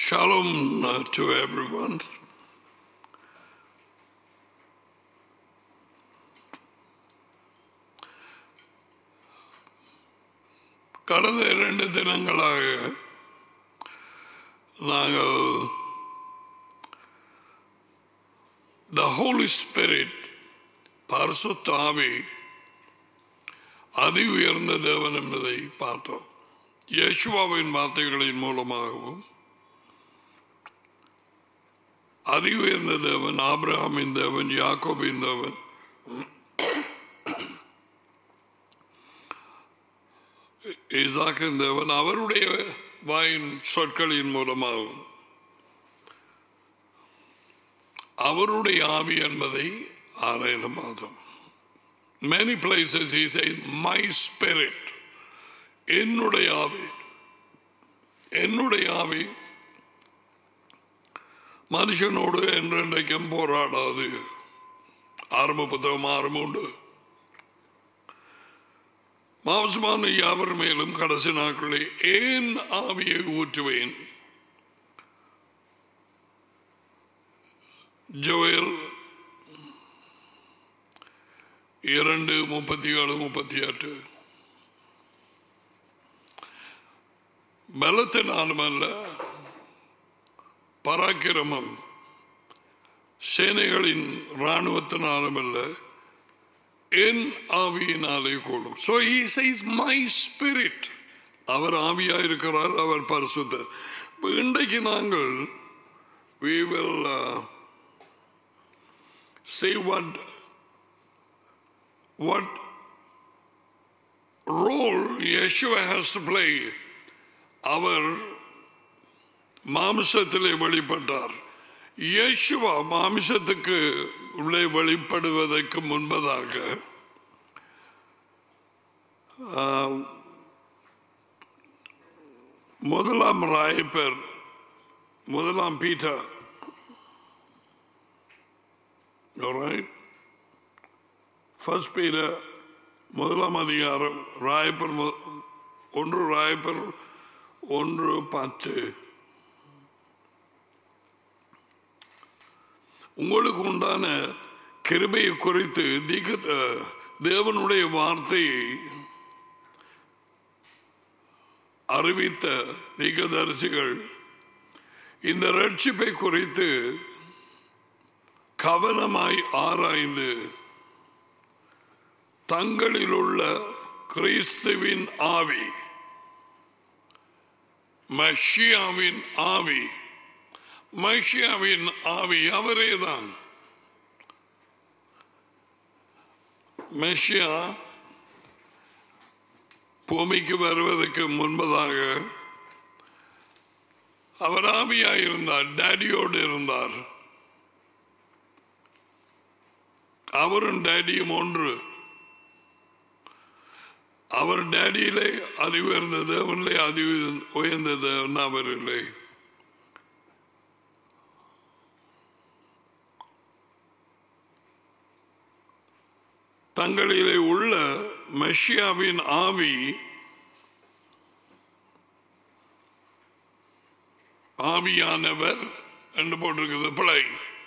Shalom uh, to everyone. கடந்த இரண்டு தினங்களாக நாங்கள் த ஹோலி ஸ்பிரிட் பரிசுத்தாவி அதி உயர்ந்த தேவன் என்பதை பார்த்தோம் யேசுவாவின் வார்த்தைகளின் மூலமாகவும் அதி உயர்ந்த தேவன் ஆபிரகாமின் தேவன் யாக்கோபின் தேவன் ஈசாக்கின் தேவன் அவருடைய வாயின் சொற்களின் மூலமாகவும் அவருடைய ஆவி என்பதை ஆராய்ந்த மாதம் many places he says my spirit என்னுடைய ஆவி என்னுடைய ஆவி மனுஷனோடு என்றென்றைக்கும் போராடாது ஆரம்ப புத்தகம் ஆரம்பம் உண்டு மாம்சமான யாவர் மேலும் கடைசி நாட்களில் ஏன் ஆவியை ஊற்றுவேன் ஜோயல் இரண்டு முப்பத்தி ஏழு முப்பத்தி எட்டு பலத்தினாலும் அல்ல பராக்கிரமம் சேனைகளின் இராணுவத்தினாலும் அல்ல என் ஆவியினாலே கூடும் so he says my spirit அவர் ஆவியா இருக்கிறார் அவர் பரிசுத்தர் இப்போ இன்றைக்கு நாங்கள் we will uh, see what what role Yeshua has to play அவர் மாமிசத்திலே வெளிப்பட்டார் இயேசுவா மாமிசத்துக்கு உள்ளே வெளிப்படுவதற்கு முன்பதாக ஆம், முதலாம் ராயப்பர் முதலாம் பீட்டர் ஃபர்ஸ்ட் பீட்டர் முதலாம் அதிகாரம் ராயப்பர் மு- ஒன்று ராயப்பர் ஒன்று பத்து உங்களுக்கு உண்டான கிருபையை குறித்து தீக தேவனுடைய வார்த்தையை அறிவித்த தீகதரிசிகள் இந்த ரட்சிப்பை குறித்து கவனமாய் ஆராய்ந்து தங்களில் உள்ள கிறிஸ்துவின் ஆவி மஷியாவின் ஆவி மஷியாவின் ஆவி அவரேதான் மெஷியா பூமிக்கு வருவதற்கு முன்பதாக அவர் ஆவியாக இருந்தார் டேடியோடு இருந்தார் அவரும் டேடியும் ஒன்று அவர் டேடியிலே அதி உயர்ந்த தேவனிலே அதி உயர்ந்த தேவன் அவர் இல்லை தங்களிலே உள்ள மெஷியாவின் ஆவி ஆவியானவர் என்று போட்டிருக்குது பிழை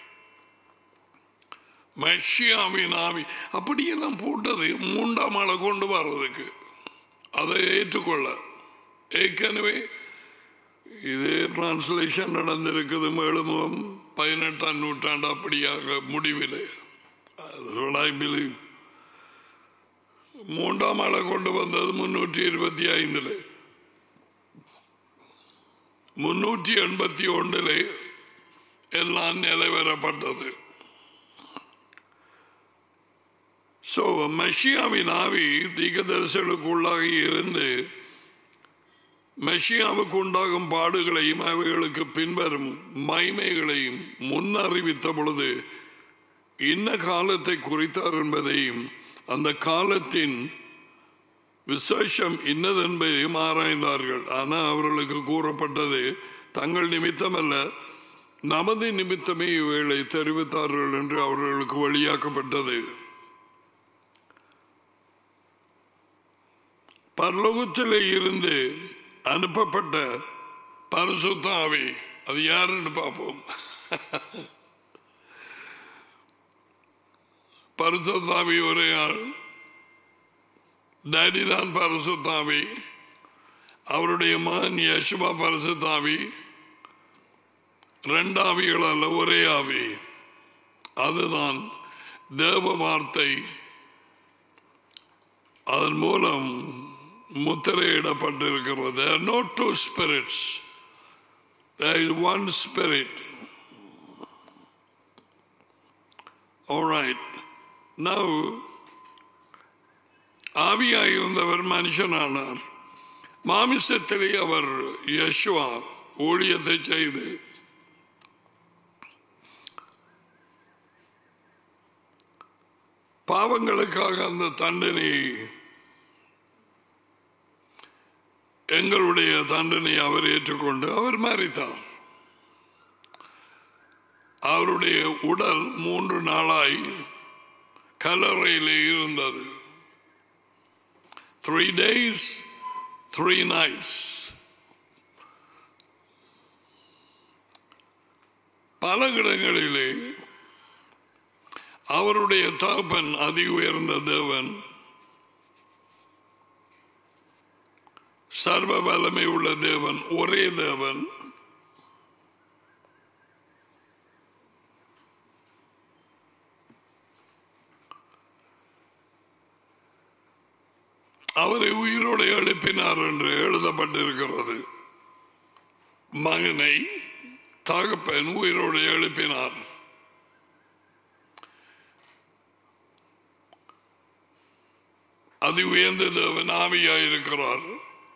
மெஷியாவின் ஆவி அப்படியெல்லாம் போட்டது மூன்றாம் ஆளை கொண்டு வர்றதுக்கு அதை ஏற்றுக்கொள்ள ஏற்கனவே இது டிரான்ஸ்லேஷன் நடந்திருக்குது மேலும் பதினெட்டாம் நூற்றாண்டு அப்படியாக முடிவில் ஐ பிலீவ் மூன்றாம் ஆளை கொண்டு வந்தது முன்னூற்றி இருபத்தி ஐந்துல முன்னூற்றி எண்பத்தி ஒன்றிலே எல்லாம் நிலைவரப்பட்டது ஸோ மெஷியாவின் ஆவி தீகதரிசலுக்குள்ளாகி இருந்து மெஷியாவுக்கு உண்டாகும் பாடுகளையும் அவைகளுக்கு பின்வரும் மைமைகளையும் முன்னறிவித்த பொழுது இன்ன காலத்தை குறித்தார் என்பதையும் அந்த காலத்தின் விசேஷம் இன்னதென்பதையும் ஆராய்ந்தார்கள் ஆனால் அவர்களுக்கு கூறப்பட்டது தங்கள் நிமித்தமல்ல நமது நிமித்தமே இவைகளை தெரிவித்தார்கள் என்று அவர்களுக்கு வழியாக்கப்பட்டது பரலோகத்திலே இருந்து அனுப்பப்பட்ட பரிசுத்தாவி அது யாருன்னு பார்ப்போம் பரிசுத்தாவி ஒரே ஆள் டேடி தான் பரிசுத்தாவி அவருடைய மகன் யசுவா பரிசுத்தாவி ரெண்டாவிகள் அல்ல ஒரே ஆவி அதுதான் தேவ வார்த்தை அதன் மூலம் முத்திரையிடப்பட்டிருக்கிறது There are no two spirits. There is one spirit. All right. Now, ஆவியாயிருந்தவர் மனுஷனானார் மாமிசத்திலே அவர் யஷ்வா ஊழியத்தை செய்து பாவங்களுக்காக அந்த தண்டனை எங்களுடைய தண்டனை அவர் ஏற்றுக்கொண்டு அவர் மறித்தார் அவருடைய உடல் மூன்று நாளாய் கல்லறையிலே இருந்தது த்ரீ டேஸ் த்ரீ நைட்ஸ் பல இடங்களிலே அவருடைய தகப்பன் அதி உயர்ந்த தேவன் சர்வ வல்லமை உள்ள தேவன் ஒரே தேவன் அவரை உயிரோடு எழுப்பினார் என்று எழுதப்பட்டிருக்கிறது மகனை தகப்பன் உயிரோடு எழுப்பினார் அதி உயர்ந்த தேவன் ஆவியாயிருக்கிறார்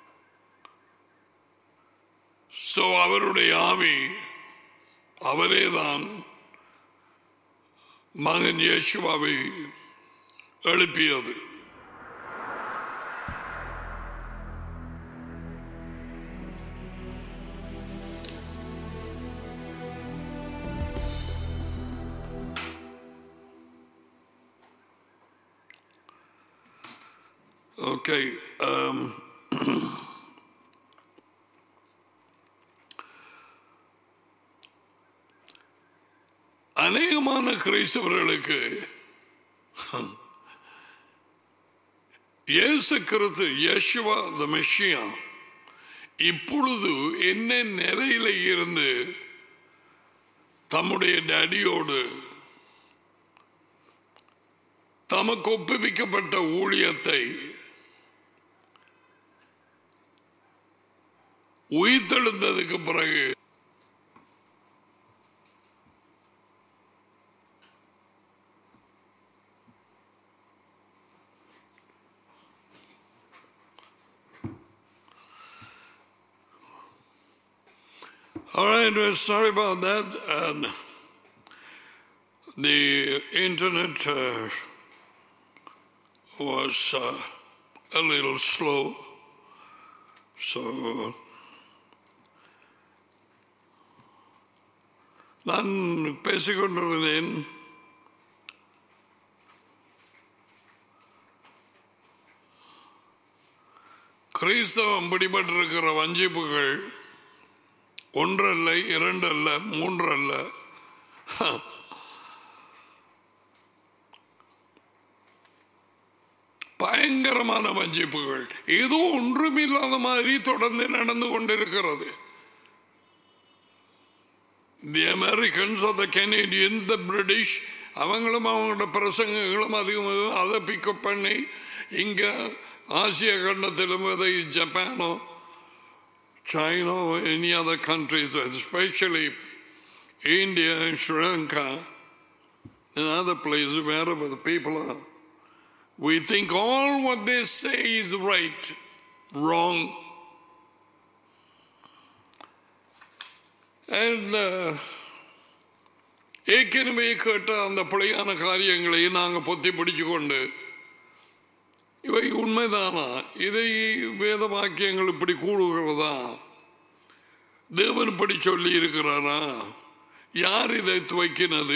சோ அவருடைய ஆவி அவரேதான் மகன் இயேசுவாவை எழுப்பியது Okay. Um, அநேகமான கிறிஸ்தவர்களுக்கு இயேசு கிறிஸ்து யேசுவா த மெஷியா இப்பொழுது என்ன நிலையில இருந்து தம்முடைய டேடியோடு தமக்கு ஒப்புவிக்கப்பட்ட ஊழியத்தை உயிர்த்தெழுந்ததுக்கு பிறகு All right, we're sorry about that. And the internet uh, was uh, a little slow. So நான் பேசிக்கொண்டிருந்தேன் கிறிஸ்தவம் பிடிபட்டிருக்கிற வஞ்சிப்புகள் ஒன்றல்ல இரண்டல்ல மூன்றல்ல பயங்கரமான வஞ்சிப்புகள் ஏதோ ஒன்றுமில்லாத மாதிரி தொடர்ந்து நடந்து கொண்டிருக்கிறது the Americans the Canadian the British அவங்களும் அவங்களோட பிரசங்கங்களும் அதிகம் அதை பிக்கப் பண்ணி இங்க ஆசிய கண்டத்திலும் அதை ஜப்பானோ China or any other countries, especially India and Sri Lanka and other places, wherever the people are. We think all what they say is right, wrong. And uh, ஏற்கனவே கேட்ட அந்த பிழையான காரியங்களை நாங்கள் பொத்தி பிடிச்சு கொண்டு இவை உண்மைதானா இதை வேத வாக்கியங்கள் இப்படி கூடுகிறதா தேவன் இப்படி சொல்லி இருக்கிறாரா யார் இதை துவைக்கினது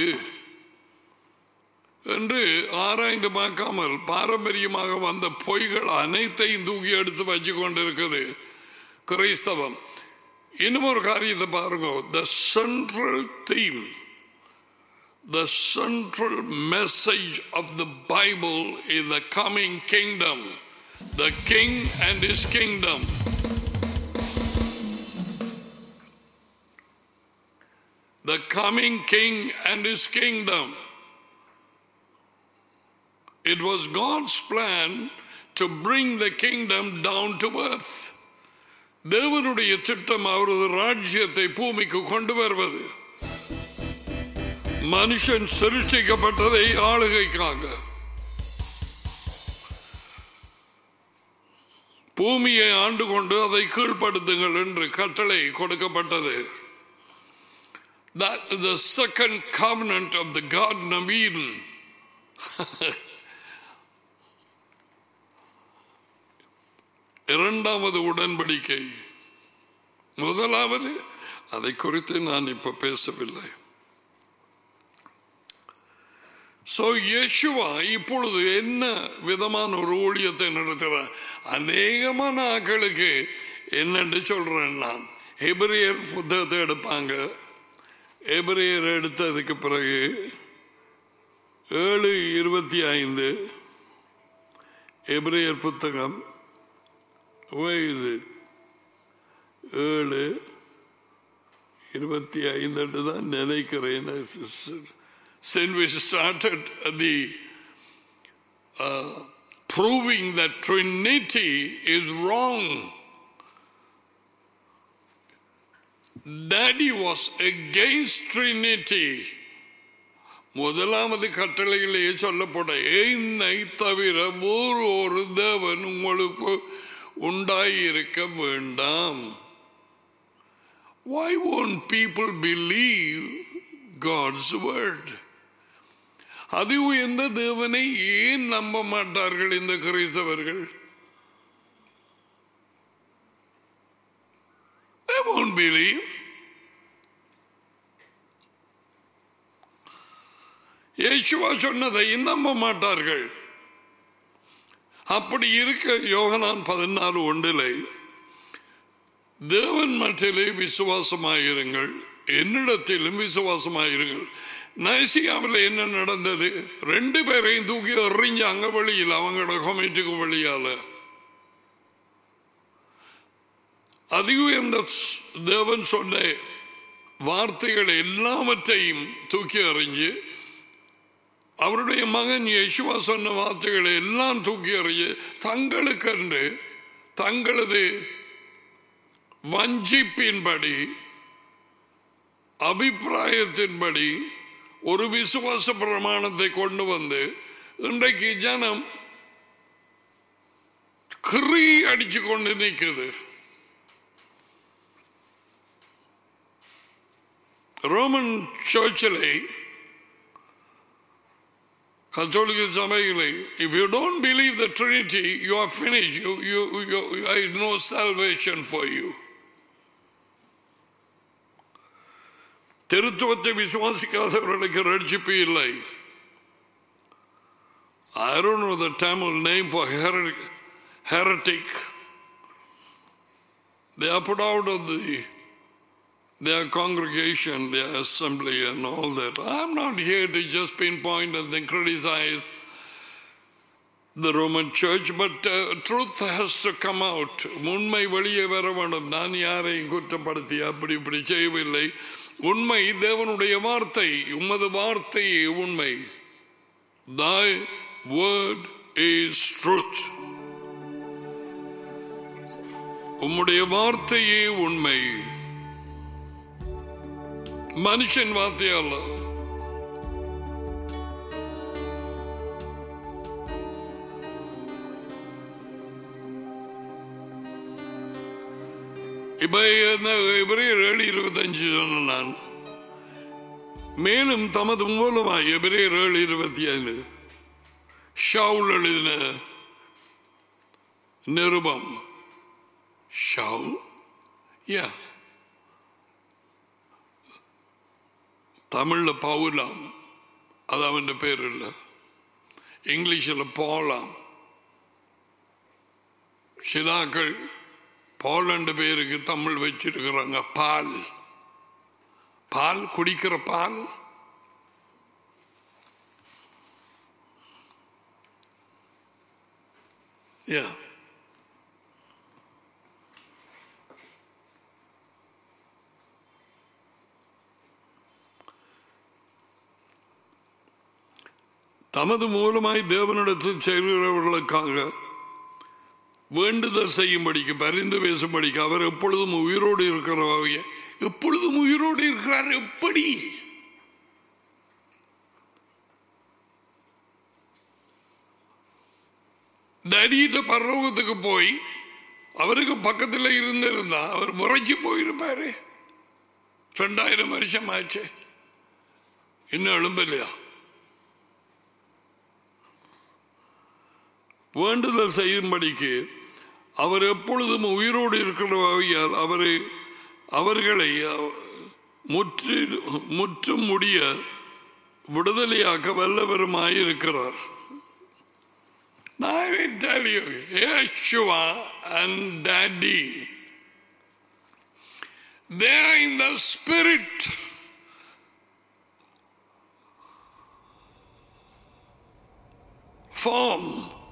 என்று ஆராய்ந்து பார்க்காமல் பாரம்பரியமாக வந்த பொய்கள் அனைத்தையும் தூக்கி எடுத்து வச்சு கொண்டிருக்குது கிறிஸ்தவம் இன்னும் ஒரு காரியத்தை பாருங்க the central theme the central message of the Bible in the coming kingdom the king and is kingdom the coming king and his kingdom. It was God's plan to bring the kingdom down to earth. தேவனுடைய திட்டம் அவரது ராஜ்யத்தை பூமிக்கு கொண்டு வருவது மனுஷன் சிருஷ்டிக்கப்பட்டதை ஆளுகைக்காக பூமியை ஆண்டு கொண்டு அதை கீழ்ப்படுத்துங்கள் என்று கட்டளை கொடுக்கப்பட்டது That is the second covenant of the Garden of Eden. இரண்டாவது உடன்படிக்கை முதலாவது அதை குறித்து நான் இப்ப பேசவில்லை சோ யேசுவா இப்பொழுது என்ன விதமான ஒரு ஊழியத்தை நடத்துகிறார் அநேகமான ஆக்களுக்கு என்னன்னு சொல்றேன் நான் எபிரியர் புத்தகத்தை எடுப்பாங்க எபிரியர் எடுத்ததுக்கு பிறகு ஏழு இருபத்தி ஐந்து எபிரியர் புத்தகம் இது ஏழு இருபத்தி ஐந்து தான் நினைக்கிறேன் Since we started the uh, proving that Trinity is wrong, Daddy was against Trinity. முதலாவது கட்டளையிலேயே சொல்லப்பட என்னை தவிர வேறு ஒரு தேவன் உங்களுக்கு உண்டாயிருக்க வேண்டாம் Why won't people believe God's word? அது எந்த தேவனை ஏன் நம்ப மாட்டார்கள் இந்த கிறிஸ்தவர்கள் They won't believe. இயேசுவா சொன்னதை நம்ப மாட்டார்கள் அப்படி இருக்க யோகனான் பதினாறு ஒன்றிலே தேவன் மட்டிலே விசுவாசமாயிருங்கள் என்னிடத்திலும் விசுவாசமாயிருங்கள் நைசியாவில் என்ன நடந்தது ரெண்டு பேரையும் தூக்கி எறிஞ்சாங்க வெளியில் அவங்களோட கமிட்டிக்கு வெளியால அதிகம் இந்த தேவன் சொன்ன வார்த்தைகள் எல்லாவற்றையும் தூக்கி எறிஞ்சு அவருடைய மகன் யேசுவா சொன்ன வார்த்தைகளை எல்லாம் தூக்கி எறிஞ்சு தங்களுக்கென்று தங்களது வஞ்சிப்பின்படி அபிப்பிராயத்தின்படி ஒரு விசுவாச பிரமாணத்தை கொண்டு வந்து இன்றைக்கு ஜனம் கிரி அடிச்சு கொண்டு நிற்குது ரோமன் சர்ச்சிலே கத்தோலிக்க சபையிலே if you don't believe the trinity you are finished you you you there is no salvation for you திருத்துவத்தை விசுவாசிக்காதவர்களுக்கு ரட்சிப்பு இல்லை I don't know the Tamil name for her- heretic. They are put out of the their congregation, their assembly, and all that. I'm not here to just pinpoint and then criticize the Roman Church, but uh, truth has to come out. உண்மை வெளியே வர வேண்டும் நான் யாரையும் குற்றப்படுத்தி அப்படி இப்படி செய்யவில்லை உண்மை தேவனுடைய வார்த்தை உமது வார்த்தையே உண்மை Thy word is truth. உம்முடைய வார்த்தையே உண்மை மனுஷன் வார்த்தை அல்ல இப்ப என்ன எபிரேயர் ஏழு இருபத்தஞ்சு சொன்ன நான் மேலும் தமது மூலமாய் எபிரேயர் ஏழு இருபத்தி ஐந்து ஷவுல் எழுதின நிருபம் ஷவுல் யா தமிழ்ல பவுலாம் அது அவன் பேர் இல்லை இங்கிலீஷில் போலாம் சிலாக்கள் பால் ரெண்டு பேருக்கு தமிழ் வச்சிருக்கிறாங்க பால் பால் குடிக்கிற பால் Yeah. தமது மூலமாய் தேவனிடத்தில் செய்கிறவர்களுக்காக வேண்டுதல் செய்யும்படிக்கு பரிந்து பேசும்படிக்கு அவர் எப்பொழுதும் உயிரோடு இருக்கிறவங்க எப்பொழுதும் உயிரோடு இருக்கிறார் எப்படி தடியிட்ட பரலோகத்துக்கு போய் அவருக்கு பக்கத்தில் இருந்திருந்தா அவர் முறைச்சு போயிருப்பாரு ரெண்டாயிரம் வருஷம் ஆச்சு இன்னும் எழும்பலையா வேண்டுதல் செய்யும்படிக்கு அவர் எப்பொழுதும் உயிரோடு இருக்கிறவையால் அவரை அவர்களை முற்று முற்றும் முடிய விடுதலையாக்க வல்லவருமாயிருக்கிறார் I will tell you, Yeshua and Daddy, they are in the spirit. Form.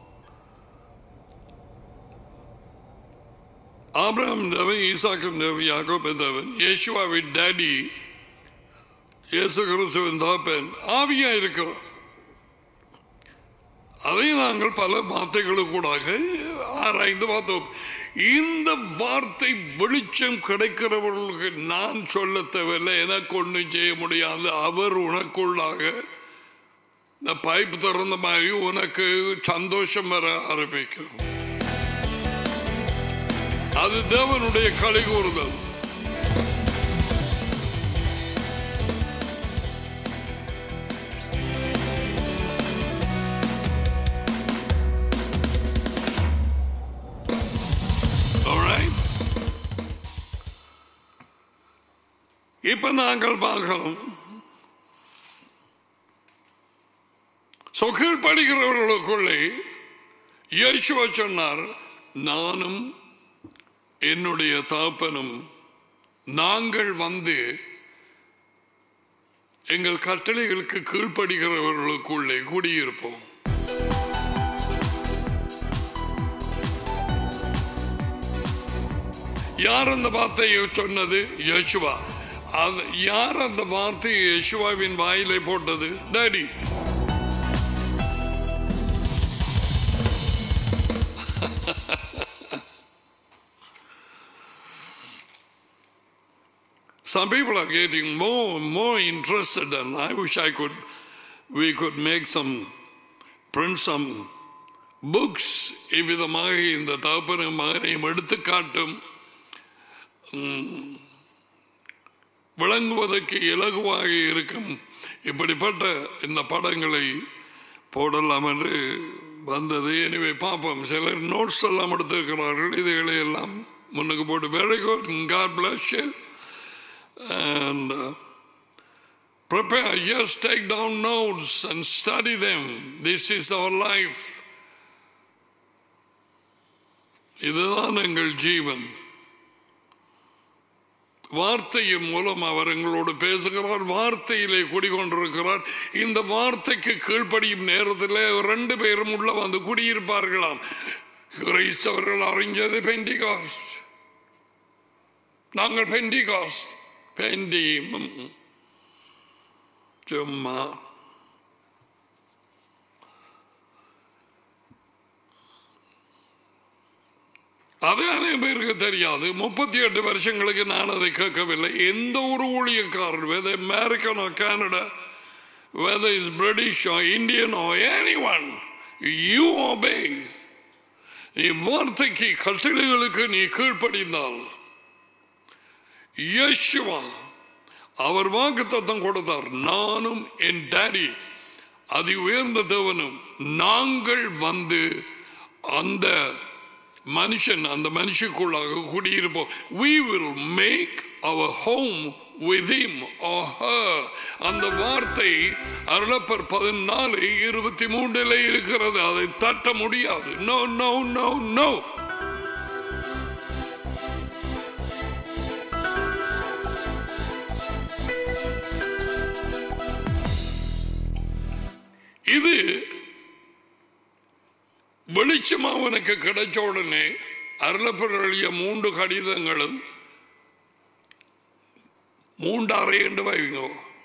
Abraham தேவன் ஈசாக்கின் தேவன் யாக்கோபின் தேவன் யேசுவாவின் டேடி இயேசு கிறிஸ்துவின் தாப்பன் ஆவியா இருக்கிறோம் அதை நாங்கள் பல வார்த்தைகளுக்கூடாக ஆராய்ந்து பார்த்தோம் இந்த வார்த்தை வெளிச்சம் கிடைக்கிறவர்களுக்கு நான் சொல்ல தேவையில்லை எனக்கு ஒன்றும் செய்ய முடியாது அவர் உனக்குள்ளாக இந்த பைப் திறந்த மாதிரி உனக்கு சந்தோஷம் வர ஆரம்பிக்கும் அது தேவனுடைய களி கூறுதல் Alright? இப்ப நாங்கள் பார்க்கலாம் சொகில் படிக்கிறவர்களுக்குள்ளே இயேசுவ சொன்னார் நானும் என்னுடைய தாப்பனும் நாங்கள் வந்து எங்கள் கட்டளைகளுக்கு கீழ்ப்படுகிறவர்களுக்குள்ளே குடியிருப்போம் யார் அந்த வார்த்தையை சொன்னது யேசுவா அது யார் அந்த வார்த்தையை யேசுவாவின் வாயிலை போட்டது daddy Some people are getting more more interested, and I wish I could, we could make some, print some books. இவ்விதமாக இந்த தகப்பனும் மகனையும் எடுத்து காட்டும் விளங்குவதற்கு இலகுவாக இருக்கும் இப்படிப்பட்ட இந்த படங்களை போடலாம் என்று வந்தது எனவே பார்ப்போம் சிலர் நோட்ஸ் எல்லாம் எடுத்திருக்கிறார்கள் இதுகளை எல்லாம் முன்னுக்கு போட்டு very good God bless and uh, prepare. Just take down notes and study them. This is our life. இதுதான் எங்கள் ஜீவன் வார்த்தையின் மூலம் அவர் எங்களோடு பேசுகிறார் வார்த்தையிலே குடிகொண்டிருக்கிறார் இந்த வார்த்தைக்கு கீழ்ப்படியும் நேரத்தில் ரெண்டு பேரும் உள்ள வந்து குடியிருப்பார்களாம் கிறிஸ்தவர்கள் அறிஞ்சது பெண்டிகாஸ்ட் நாங்கள் பெண்டிகாஸ்ட் பெண்டி சும்மா அது அநேக பேருக்கு தெரியாது முப்பத்தி எட்டு வருஷங்களுக்கு நான் அதை கேட்கவில்லை எந்த ஒரு ஊழியக்காரர் வெத அமெரிக்கனோ Canada whether it's British or Indian or anyone, you obey. இவ்வார்த்தைக்கு கட்டளைகளுக்கு நீ கீழ்ப்படிந்தால் யேசுவா அவர் வாக்கு தத்தம் கொடுத்தார் நானும் என் டாடி அதி உயர்ந்த தேவனும் நாங்கள் வந்து அந்த மனுஷன் அந்த மனுஷக்குள்ளாக குடியிருப்போம் we will make our home with him or her அந்த வார்த்தை அருளப்பர் பதினாலு இருபத்தி மூன்றில் இருக்கிறது அதை தட்ட முடியாது நோ நோ நோ நோ வெளிச்சமா உனக்கு கிடைச்ச உடனே அருளப்பெருளிய மூன்று கடிதங்களும் மூன்று அறை என்று வைங்க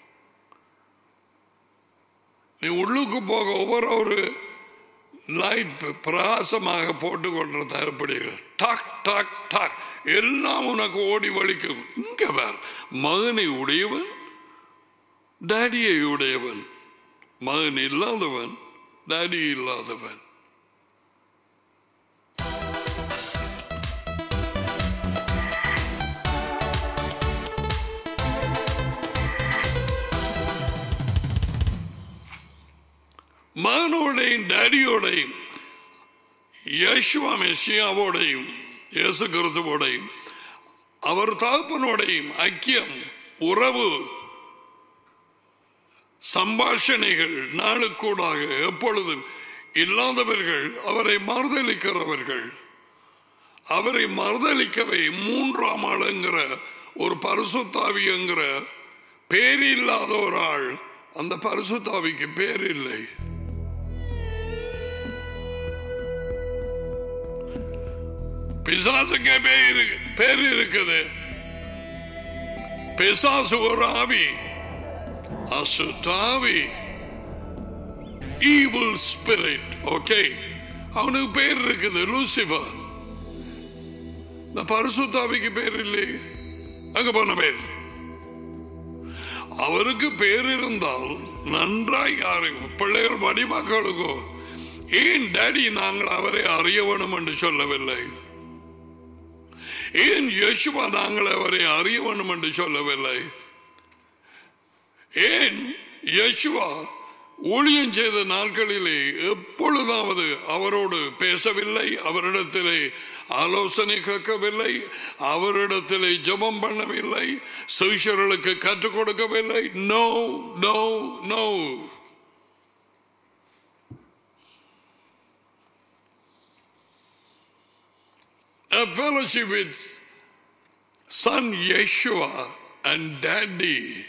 நீ உள்ளுக்கு போக ஒவ்வொரு ஒரு லைட் பிரகாசமாக போட்டு கொண்டு தரப்படுகிறது டாக் டாக் டாக் எல்லாம் உனக்கு ஓடி வலிக்கும் இங்க பார் மகனை உடையவன் டாடியை உடையவன் மகன் இல்லாதவன் டாடி இல்லாதவன் மகனோடையும் டாடியோடையும் യേശുവ മെസ്സിയാവോടെയും യേശു ക്രിസ്തുവോടെയും അവർ தகப்பனோடையும் ஐக்கியம் உறவு சம்பாஷணைகள் நாளுக்கூடாக எப்பொழுதும் இல்லாதவர்கள் அவரை மறுதளிக்கிறவர்கள் அவரை மறுதளிக்கவே மூன்றாம் ஆளுங்கிற ஒரு பரிசுத்தாவிங்கிற பேர் இல்லாத ஒரு ஆள் அந்த பரிசுத்தாவிக்கு பேர் இல்லை பிசாசுக்கே பேர் பேர் இருக்குது பிசாசு ஒரு ஆவி அசுத்தாவி ஈவில் ஸ்பிரிட் ஓகே அவனுக்கு பேர் இருக்குது லூசிபர் இந்த பரிசுத்தாவிக்கு பேர் இல்லை அங்க போன பேர் அவருக்கு பேர் இருந்தால் நன்றாய் யாருக்கு பிள்ளைகள் மடிமக்களுக்கோ ஏன் டாடி நாங்கள் அவரை அறிய வேணும் என்று சொல்லவில்லை ஏன் யேசுவா நாங்கள் அவரை அறிய வேண்டும் என்று சொல்லவில்லை ஏன் யேசுவா ஊழியம் செய்த நாட்களிலே எப்பொழுதாவது அவரோடு பேசவில்லை அவரிடத்திலே ஆலோசனை கேட்கவில்லை அவரிடத்திலே ஜெபம் பண்ணவில்லை சிஷர்களுக்கு கற்றுக் கொடுக்கவில்லை no no no a fellowship with son Yeshua and daddy.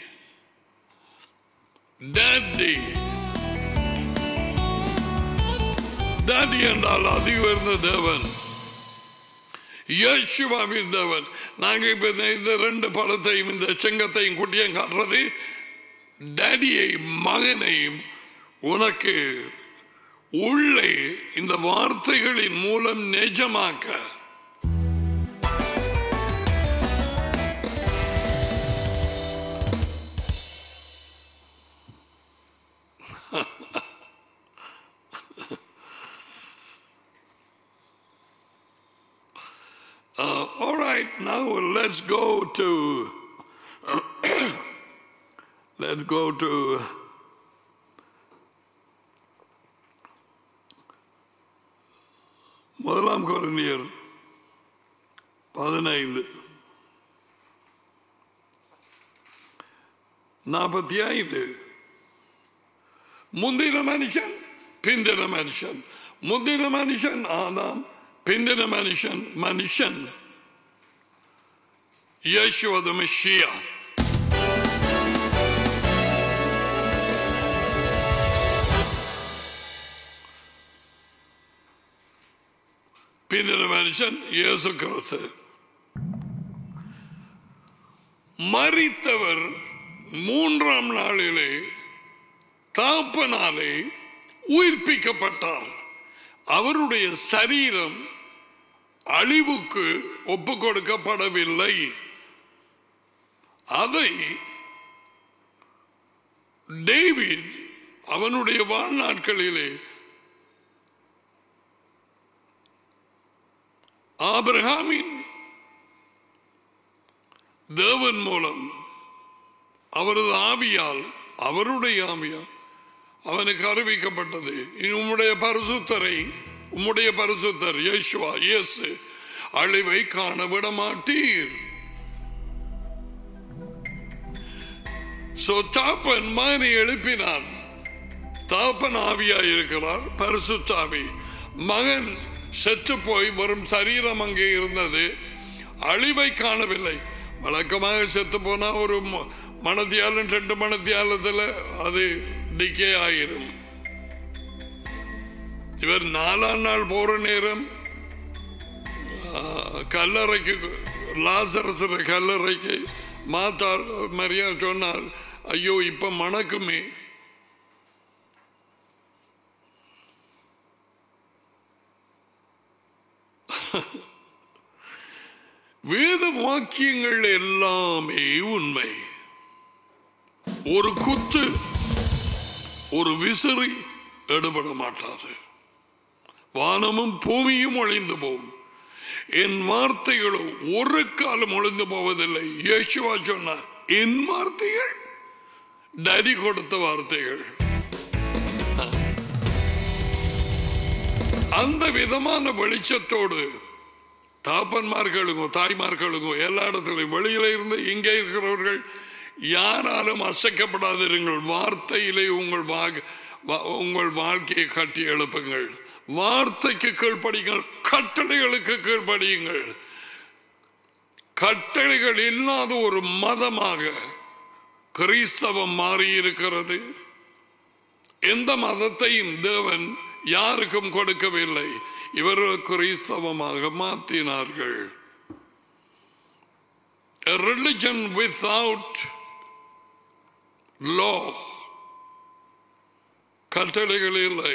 Daddy. Daddy என்றால் அதி உயர்ந்த தேவன் யேசுவாவின் தேவன் நாங்க இப்ப இந்த- இந்த ரெண்டு படத்தையும் இந்த செங்கத்தையும் குட்டியும் காட்டுறது டேடியை மகனையும் உனக்கு உள்ளே இந்த வார்த்தைகளின் மூலம் நிஜமாக்க Uh, all right, now let's go to let's go to முதலாம் கொரிந்தியர் பதினைந்து நாற்பத்தி ஐந்து முந்தின மனுஷன் பிந்தின மனுஷன் முந்தின மனுஷன் ஆதாம் பிந்தின மனுஷன் மனுஷன் Yeshua the Messiah. பிந்தின மனுஷன் இயேசு கிறிஸ்து மறித்தவர் மூன்றாம் நாளிலே தாப்பனாலே உயிர்ப்பிக்கப்பட்டார் அவருடைய சரீரம் அழிவுக்கு ஒப்பு கொடுக்கப்படவில்லை அதை டேவிட் அவனுடைய வாழ்நாட்களிலே ஆபிரகாமின் தேவன் மூலம் அவரது ஆவியால் அவருடைய ஆவியால் அவனுக்கு அறிவிக்கப்பட்டது இனி உம்முடைய பரிசுத்தரை உம்முடைய பரிசுத்தர் இயேசுவா இயேசு அழிவை காண விட மாட்டீர் சோ தாப்பன் மகனை எழுப்பினான் தாப்பன் ஆவியாய் இருக்கிறார் பரிசுத்தாவி மகன் செத்து போய் வரும் சரீரம் அங்கே இருந்தது அழிவை காணவில்லை வழக்கமாக செத்து போனா ஒரு ம- மணத்தியாலும் ரெண்டு மணத்தியாலத்தில் அது டிக்கே ஆயிரும் இவர் நாலாம் நாள் போற நேரம் ஆ, கல்லறைக்கு லாசரஸ் கல்லறைக்கு மாத்தாள் மரியா சொன்னாள் ஐயோ இப்ப மணக்குமே வேத வாக்கியங்கள் எல்லாமே உண்மை ஒரு குத்து ஒரு விசிறி எடுபட மாட்டாது வானமும் பூமியும் ஒளிந்து போகும் என் வார்த்தைகளோ ஒரு காலம் ஒளிந்து போவதில்லை இயேசுவா சொன்னார் என் வார்த்தைகள் டரி கொடுத்த வார்த்தைகள் அந்த விதமான வெளிச்சத்தோடு தாப்பன்மார்களுக்கும் தாய்மார்களுக்கும் எல்லா இடத்துலையும் வெளியில இருந்து இங்கே இருக்கிறவர்கள் யாராலும் அசைக்கப்படாதிருங்கள் வார்த்தையிலே உங்கள் வாக- வா- உங்கள் வாழ்க்கையை கட்டி எழுப்புங்கள் வார்த்தைக்கு கீழ்ப்படியுங்கள் கட்டளைகளுக்கு கீழ்ப்படியுங்கள் கட்டளைகள் இல்லாத ஒரு மதமாக கிறிஸ்தவம் மாறி இருக்கிறது எந்த மதத்தையும் தேவன் யாருக்கும் கொடுக்கவில்லை இவர்கள் கிறிஸ்தவமாக மாற்றினார்கள் A religion without law கட்டளைகள் இல்லை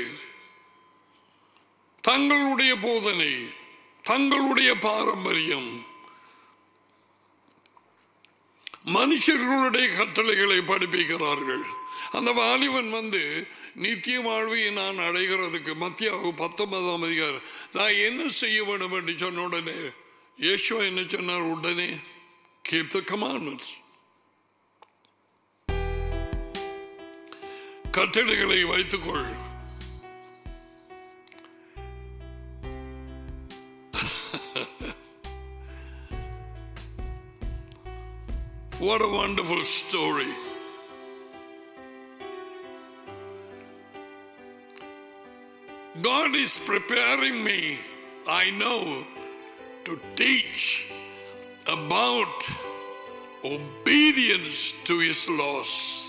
தங்களுடைய போதனை தங்களுடைய பாரம்பரியம் மனுஷர்களுடைய கட்டளைகளை படிப்பிக்கிறார்கள் அந்த வாலிபன் வந்து நித்திய வாழ்வை நான் அடைகிறதுக்கு மத்தியாக பத்தொன்பதாம் அதிகாரம் நான் என்ன செய்ய வேண்டும் என்று சொன்ன உடனே இயேசுவா என்ன சொன்னார் உடனே keep the commandments கட்டளைகளை வைத்துக்கொள் What a wonderful story. God is preparing me, I know, to teach about obedience to His laws.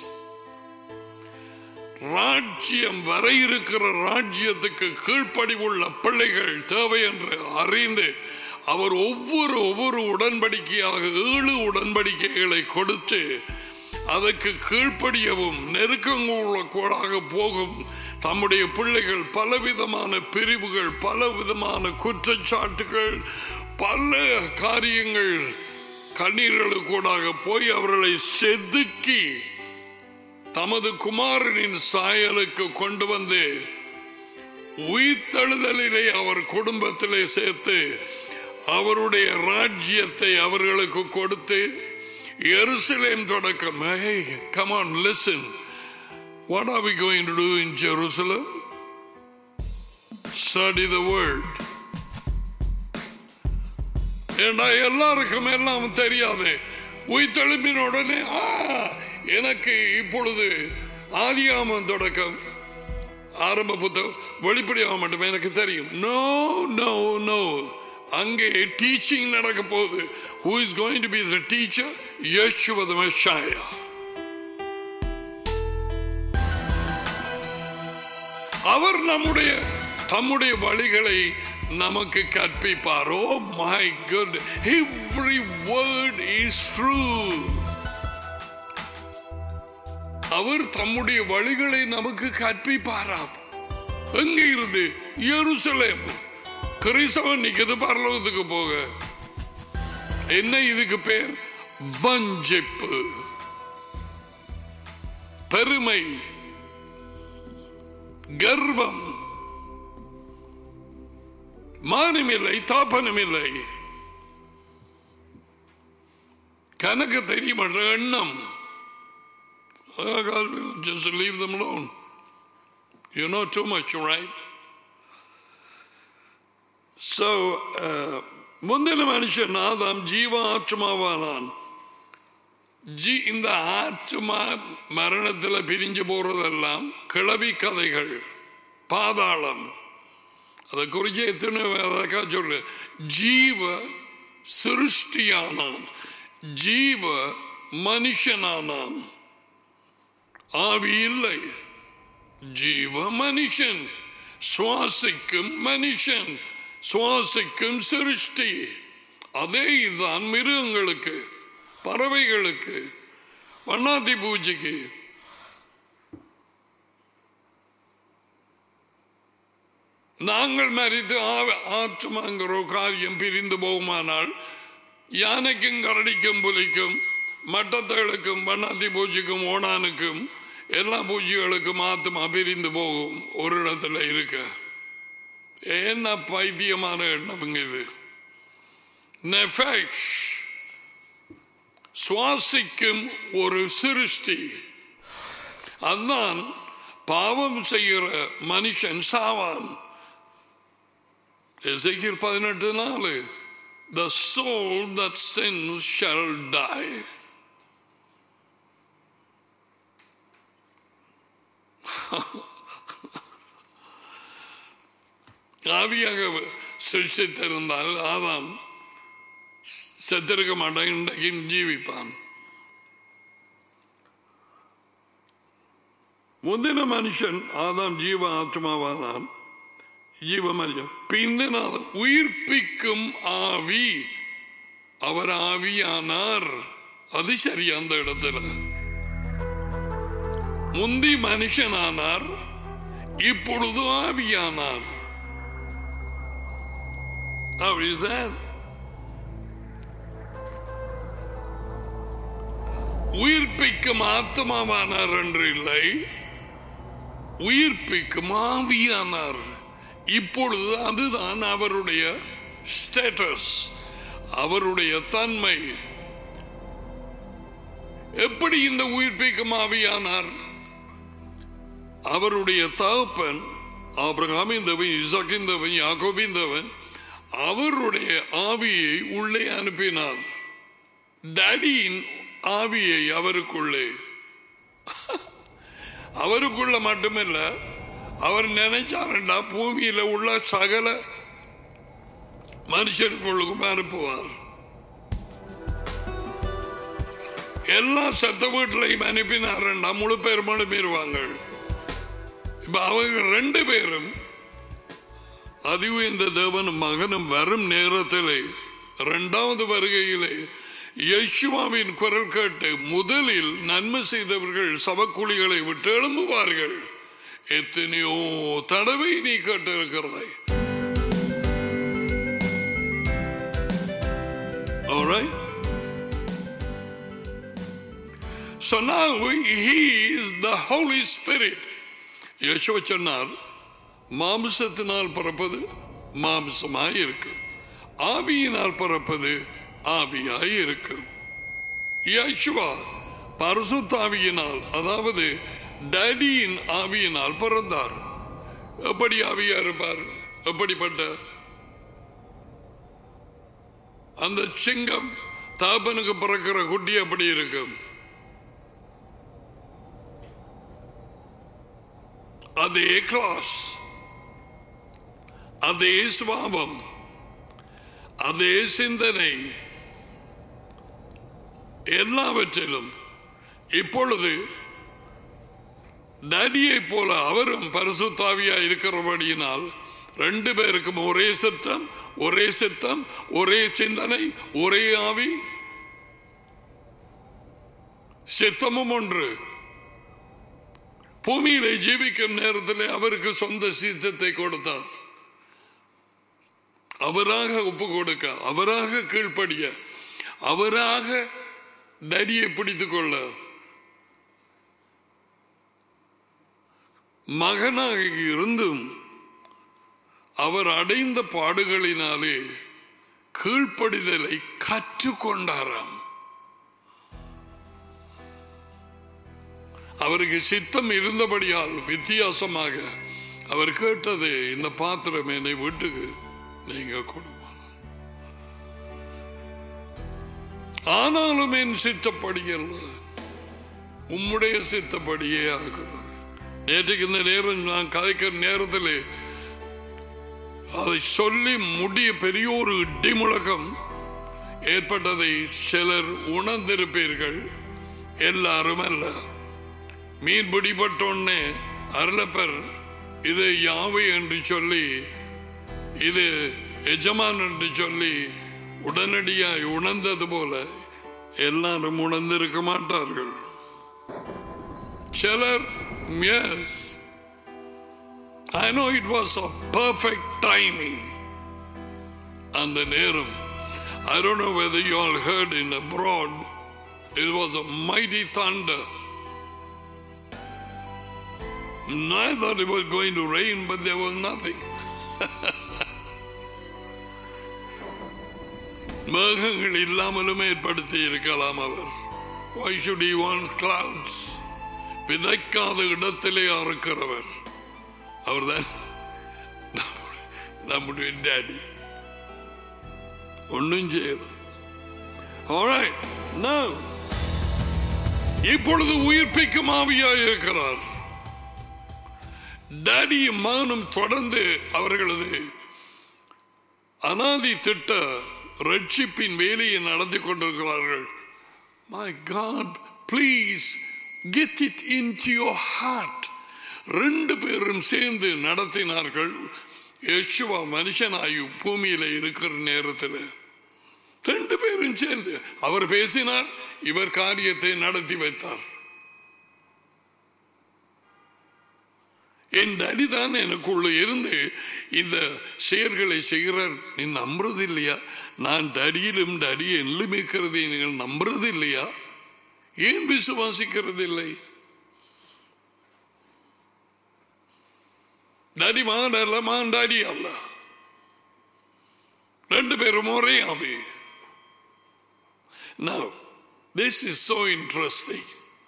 ராஜ்யம் வர இருக்கிற ராஜ்யத்துக்கு கீழ்ப்படிவுள்ள பிள்ளைகள் தேவை என்று அறிந்து அவர் ஒவ்வொரு ஒவ்வொரு உடன்படிக்கையாக ஏழு உடன்படிக்கைகளை கொடுத்து அதற்கு கீழ்ப்படியவும் நெருக்கங்குள்ள கூடாக போகும் தம்முடைய பிள்ளைகள் பலவிதமான பிரிவுகள் பல விதமான குற்றச்சாட்டுகள் பல காரியங்கள் கண்ணீர்களுக்கூடாக போய் அவர்களை செதுக்கி தமது குமாரனின் சாயலுக்கு கொண்டு வந்து உயிர்த்தெழுதலிலே அவர் குடும்பத்திலே சேர்த்து அவருடைய ராஜ்யத்தை அவர்களுக்கு கொடுத்து எருசலேம் தொடக்கம் hey come on listen what are we going to do in Jerusalem study the word ஏண்டா எல்லாருக்கும் எல்லாம் தெரியாது உயிர்த்தெழும்பின உடனே "ஆ, எனக்கு இப்பொழுது ஆதியாமம் தொடக்கம் ஆரம்ப புத்தகம் வெளிப்படையாக மட்டுமே எனக்கு தெரியும் நோ நோ நோ அங்கே டீச்சிங் நடக்க போகுது who is going to be the teacher Yeshua the Messiah அவர் நம்முடைய தம்முடைய வழிகளை நமக்கு கற்பிப்பார் oh my good every word is true அவர் தம்முடைய வழிகளை நமக்கு கற்பிப்பாராம் எங்க இருந்து எருசலேம் கிறிஸ்தவன் நிக்குது பரலோகத்துக்கு போக என்ன இதுக்கு பேர் வஞ்சிப்பு பெருமை கர்வம் மானமில்லை தாப்பனமில்லை கணக்கு தெரியுமற்ற எண்ணம் Oh, God will just leave them alone. You know too much, right? So, uh, முந்தின மனுஷன் ஆதாம் ஜீவ ஆத்மாவானான் ஜி இந்த ஆத்மா மரணத்தில் பிரிஞ்சு போறதெல்லாம் கிளவி கதைகள் பாதாளம் அதை குறித்து எத்தனை அதற்கா சொல்லு ஜீவ சிருஷ்டியானான் ஜீவ மனுஷனானான் ஆவி இல்லை ஜீவ மனுஷன் சுவாசிக்கும் மனுஷன் சுவாசிக்கும் சிருஷ்டி அதே இதுதான் மிருகங்களுக்கு பறவைகளுக்கு வண்ணாத்தி பூஜைக்கு நாங்கள் மறித்து ஆ- ஆத்மாங்கிற ஒரு காரியம் பிரிந்து போகுமானால் யானைக்கும் கரடிக்கும் புலிக்கும் மட்டத்தேளுக்கும் வண்ணாத்தி பூஜைக்கும் ஓணானுக்கும் எல்லா பூஜைகளுக்கும் ஆத்மா பிரிந்து போகும் ஒரு இடத்துல இருக்க என்ன பைத்தியமான எண்ணம் இது நெஃபெக்ஷ் சுவாசிக்கும் ஒரு சிருஷ்டி அதுதான் பாவம் செய்கிற மனுஷன் சாவான் எசைக்கில் பதினெட்டு நாலு the soul that sins shall die ஆவியாக சிருஷ்டித்திருந்தால் ஆதாம் செத்திருக்க மாட்டான் இன்றைக்கும் ஜீவிப்பான் முந்தின மனுஷன் ஆதாம் ஜீவ ஆத்மாவானான் ஜீவ மனுஷன் பிந்தினால் உயிர்ப்பிக்கும் ஆவி அவர் ஆவியானார் அது சரி அந்த இடத்துல முந்தி மனுஷனானார் இப்பொழுது ஆவியானார் How is that? உயிர்ப்பிக்கும் ஆத்மாவானார் என்று இல்லை உயிர்ப்பிக்கும் ஆவியானார் இப்பொழுது அதுதான் அவருடைய ஸ்டேட்டஸ் அவருடைய தன்மை எப்படி இந்த உயிர்ப்பிக்கும் ஆவியானார் அவருடைய தகப்பன் ஆபிரகாமிந்தவன் இசக்கிந்தவன் யாக்கோபிந்தவன் அவருடைய ஆவியை உள்ளே அனுப்பினார் டேடியின் ஆவியை அவருக்குள்ளே அவருக்குள்ள மட்டுமில்ல அவர் நினைச்சாருண்டா பூமியில உள்ள சகல மனுஷருக்குள்ளுக்கும் அனுப்புவார் எல்லா செத்த வீட்டிலையும் அனுப்பினாருண்டா முழு பேர் மனுப்பிடுவாங்க இப்ப அவங்க ரெண்டு பேரும் அதிவு இந்த தேவனும் மகனும் வரும் நேரத்திலே இரண்டாவது வருகையிலே யேசுவாவின் குரல் கேட்டு முதலில் நன்மை செய்தவர்கள் சபக்குழிகளை விட்டு எழும்புவார்கள் எத்தனையோ தடவை நீ கேட்டிருக்கிறாய் Alright? So now he is the Holy Spirit. யேசுவ சொன்னார் மாம்சத்தினால் பிறப்பது மாம்சமாய் இருக்கும் ஆவியினால் பிறப்பது ஆவியாய் இருக்கும் யேசுவா பரிசுத்தாவியினால் அதாவது டேடியின் ஆவியினால் பிறந்தார் எப்படி ஆவியா இருப்பார் எப்படிப்பட்ட அந்த சிங்கம் தாபனுக்கு பிறக்கிற குட்டி எப்படி இருக்கும் அதே கிளாஸ் அதே சுவாபம் அதே சிந்தனை எல்லாவற்றிலும் இப்பொழுது டேடியை போல அவரும் பரிசுத்தாவியா இருக்கிறபடியினால் ரெண்டு பேருக்கும் ஒரே சித்தம் ஒரே சித்தம் ஒரே சிந்தனை ஒரே ஆவி சித்தமும் ஒன்று பூமியிலே ஜீவிக்கும் நேரத்தில் அவருக்கு சொந்த சீத்தத்தை கொடுத்தார் அவராக ஒப்பு கொடுக்க அவராக கீழ்ப்படிய அவராக தடியை பிடித்துக் கொள்ள மகனாக இருந்தும் அவர் அடைந்த பாடுகளினாலே கீழ்ப்படிதலை கற்றுக்கொண்டாராம் அவருக்கு சித்தம் இருந்தபடியால் வித்தியாசமாக அவர் கேட்டது இந்த பாத்திரம் என்னை வீட்டுக்கு நீங்க கொடுங்க ஆனாலும் என் சித்தப்படி அல்ல உம்முடைய சித்தப்படியே ஆகணும் நேற்றுக்கு இந்த நேரம் நான் கதைக்கிற நேரத்தில் அதை சொல்லி முடிய பெரிய ஒரு இடி முழக்கம் ஏற்பட்டதை சிலர் உணர்ந்திருப்பீர்கள் எல்லாரும் அல்ல மீன் பிடிபட்டோன்னே அருளப்பர் இது யாவை என்று சொல்லி இது எஜமான் என்று சொல்லி உடனடியாய் உணர்ந்தது போல எல்லாரும் உணர்ந்திருக்க மாட்டார்கள் சிலர் yes I know it was a perfect timing. அந்த நேரம் I don't know whether you all heard in abroad, it was a mighty thunder. And I thought it was going to rain, but there was nothing. மேகங்கள் இல்லாமலும் ஏற்படுத்தி இருக்கலாம் அவர் Why should he want clouds? விதைக்காத இடத்திலே அறுக்கிறவர் அவர்தான் நம்முடைய daddy ஒன்றும் செய்யல Alright, now இப்பொழுது உயிர்ப்பிக்கும் ஆவியாய் இருக்கிறார் டேடியும் மகனும் தொடர்ந்து அவர்களது அனாதி திட்ட ரட்சிப்பின் வேலையை நடத்தி கொண்டிருக்கிறார்கள் my God please get it in your heart ரெண்டு பேரும் சேர்ந்து நடத்தினார்கள் யேசுவா மனுஷனாயு பூமியில இருக்கிற நேரத்தில் ரெண்டு பேரும் சேர்ந்து அவர் பேசினார் இவர் காரியத்தை நடத்தி வைத்தார் என் டடி தான் எனக்குள்ள இருந்து இந்த செயல்களை செய்கிறார் நீ நம்புறது இல்லையா நான் டடியிலும் டடி என்னிலும் இருக்கிறதை நீங்கள் நம்புறது இல்லையா ஏன் விசுவாசிக்கிறது இல்லை டடி மகன் அல்ல மகன் டாடி அல்ல ரெண்டு பேரும் ஒரே ஆவி Now, this is so interesting.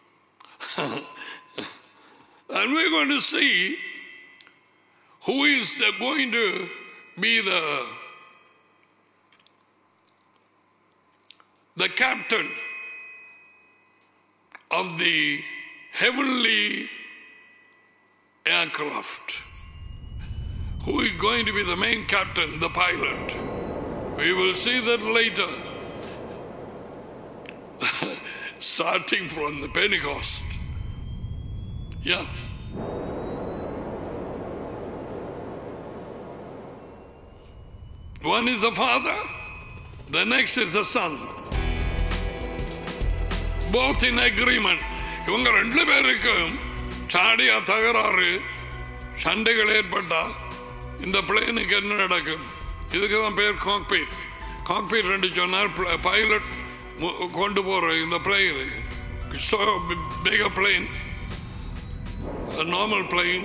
and we're going to see who is the, going to be the the captain of the heavenly aircraft. Who is going to be the main captain, the pilot? We will see that later. Starting from the Pentecost. Yeah. One is the father, the next is the son. Both in agreement. இவங்க ரெண்டு பேருக்கும் Shadia தகராறு சண்டைகள் ஏற்பட்டா இந்த பிளேனுக்கு என்ன நடக்கும் இதுக்கு தான் பேர் காக்பீட் காக்பீட் ரெண்டு சொன்னார் பைலட் கொண்டு போற இந்த plane so bigger plane a normal plane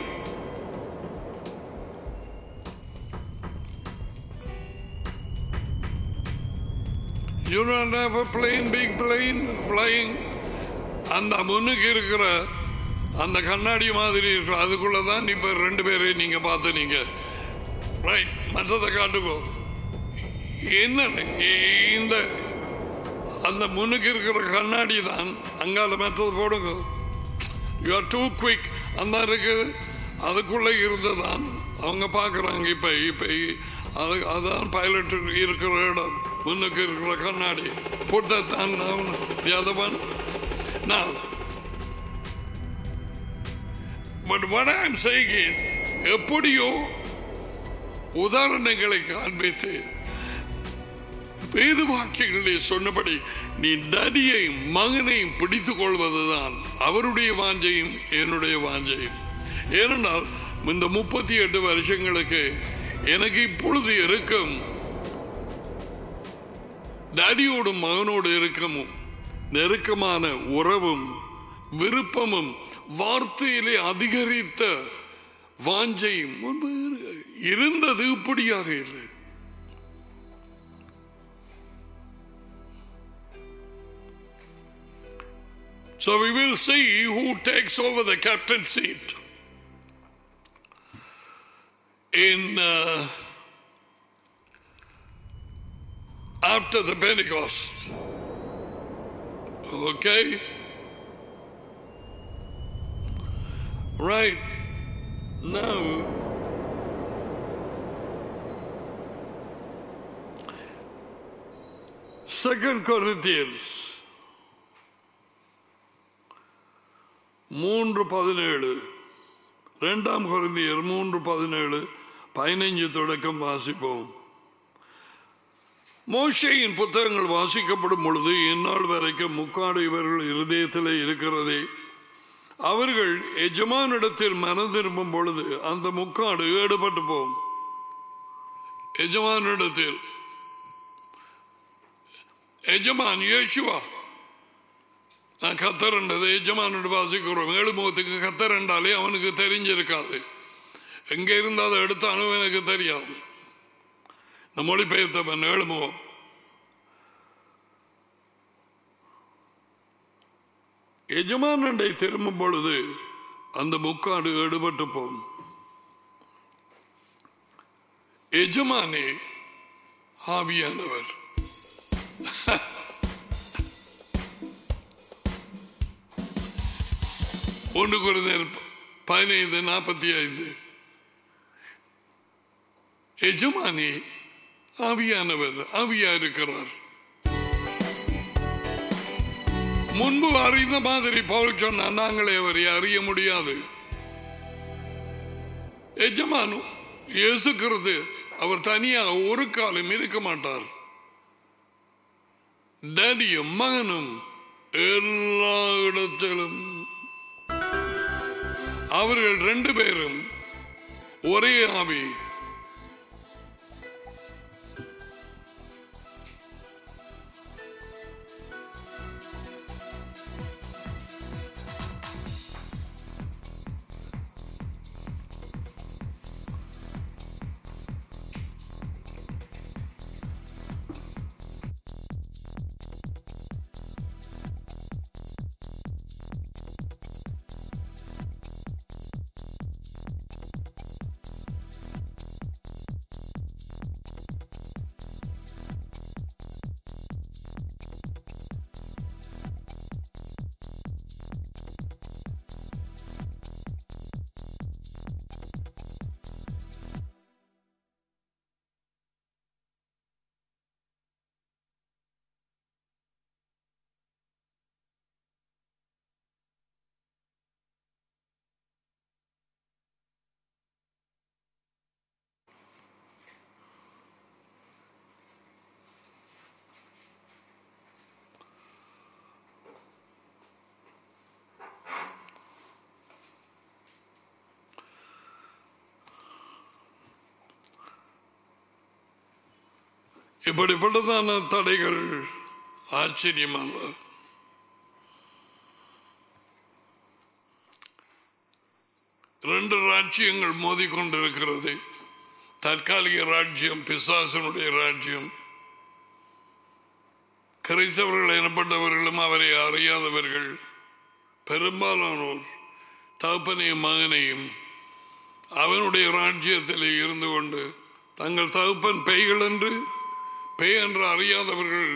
you don't have a plane big plane flying அந்த முன்னுக்கு இருக்கிற அந்த கண்ணாடி மாதிரி இருக்கிற அதுக்குள்ள தான் இப்ப ரெண்டு பேரை நீங்க பார்த்து நீங்க ரைட் மற்றதை காட்டுக்கோ என்ன இந்த அந்த முன்னுக்கு இருக்கிற கண்ணாடி தான் அங்கால மற்றது போடுங்க யூ ஆர் டூ குவிக் அந்த இருக்குது அதுக்குள்ள இருந்ததான் அவங்க பார்க்குறாங்க இப்போ இப்போ அது அதான் பைலட் இருக்கிற இடம் முன்னுக்கு இருக்கிற கண்ணாடி புட்டத்தான் the other one Now, but what I am saying is, எப்படியோ உதாரணங்களை காண்பித்து வேது வாக்கியங்களே சொன்னபடி நீ டடியையும் மகனையும் பிடித்துக் கொள்வதுதான் அவருடைய வாஞ்சையும் என்னுடைய வாஞ்சையும் ஏனென்றால் இந்த முப்பத்தி எட்டு வருஷங்களுக்கு எனக்கு இப்பொழுது இருக்கும் டடியோடும் மகனோடு இருக்கமும் நெருக்கமான உறவும் விருப்பமும் வார்த்தையிலே அதிகரித்த வாஞ்சையும் முன்பு இருந்தது இப்படியாக இல்லை So we will see who takes over the captain's seat in uh, after the Pentecost. Okay? Right. Now, Second Corinthians மூன்று பதினேழு இரண்டாம் குழந்தையர் மூன்று பதினேழு பதினைஞ்சு தொடக்கம் வாசிப்போம் மோஷையின் புத்தகங்கள் வாசிக்கப்படும் பொழுது இந்நாள் வரைக்கும் முக்காடு இவர்கள் இருதயத்தில் இருக்கிறதே அவர்கள் எஜமானிடத்தில் மனம் திரும்பும் பொழுது அந்த முக்காடு ஈடுபட்டு போகும் எஜமானிடத்தில் எஜமான் இயேசுவா நான் கத்தரண்டது எஜமானோடு வாசிக்கிறோம் ஏழு முகத்துக்கு கத்தரண்டாலே அவனுக்கு தெரிஞ்சிருக்காது எங்க இருந்து அதை எடுத்தாலும் எனக்கு தெரியாது இந்த மொழிபெயர்த்தவன் ஏழு முகம் எஜமானண்டை திரும்பும் பொழுது அந்த முக்காடு எடுபட்டு போகும் எஜமானே ஆவியானவர் ஒன்று குறைந்தர் பதினைந்து நாற்பத்தி ஐந்து எஜமானி ஆவியானவர் ஆவியா இருக்கிறார் முன்பு அறிந்த மாதிரி பவுல் சொன்னா நாங்களே அவரை அறிய முடியாது எஜமானு இயேசுக்கிறது அவர் தனியாக ஒரு காலம் இருக்க மாட்டார் டேடியும் மகனும் எல்லா இடத்திலும் அவர்கள் ரெண்டு பேரும் ஒரே ஆவி இப்படிப்பட்டதான தடைகள் ஆச்சரியமல்ல ரெண்டு ராஜ்யங்கள் மோதிக்கொண்டிருக்கிறது தற்காலிக ராஜ்யம் பிசாசனுடைய ராஜ்யம் கிரைஸ்தவர்கள் எனப்பட்டவர்களும் அவரை அறியாதவர்கள் பெரும்பாலானோர் தகப்பனையும் மகனையும் அவனுடைய ராஜ்யத்தில் இருந்து கொண்டு தங்கள் தகப்பன் பெய்கள் என்று பேய் என்று அறியாதவர்கள்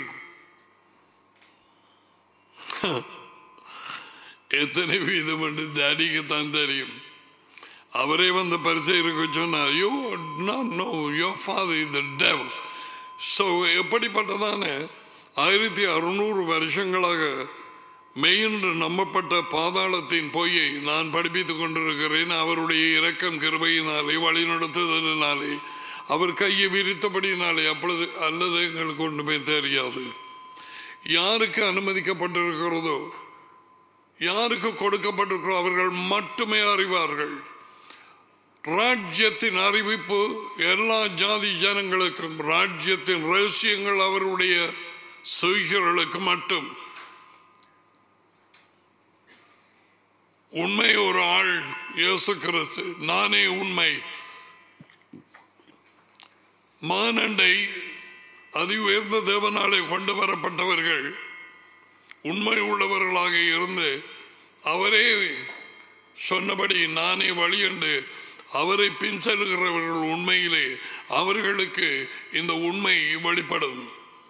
எத்தனை வீதம் என்று டேடிக்கு தான் தெரியும் அவரே வந்து பரிசெயருக்கு சொன்னார் you not know your father இந்த டெவல் ஸோ எப்படிப்பட்டதான ஆயிரத்தி அறுநூறு வருஷங்களாக மெய்யென்று நம்பப்பட்ட பாதாளத்தின் பொய்யை நான் படிப்பித்துக் கொண்டிருக்கிறேன் அவருடைய இரக்கம் கிருபையினாலே வழிநடத்துதலினாலே அவர் கையை விரித்தபடியினாலே அப்பொழுது அல்லது எங்களுக்கு ஒன்றுமே தெரியாது யாருக்கு அனுமதிக்கப்பட்டிருக்கிறதோ யாருக்கு கொடுக்கப்பட்டிருக்கிறோ அவர்கள் மட்டுமே அறிவார்கள் ராஜ்யத்தின் அறிவிப்பு எல்லா ஜாதி ஜனங்களுக்கும் ராஜ்யத்தின் ரகசியங்கள் அவருடைய சுயர்களுக்கு மட்டும் உண்மை ஒரு ஆள் இயேசு கிறிஸ்து நானே உண்மை மானண்டை அதி உயர்ந்த தேவனாலே கொண்டு வரப்பட்டவர்கள் உண்மை உள்ளவர்களாக இருந்து அவரே சொன்னபடி நானே வழி என்று அவரை பின்செல்கிறவர்கள் உண்மையிலே அவர்களுக்கு இந்த உண்மை வெளிப்படும்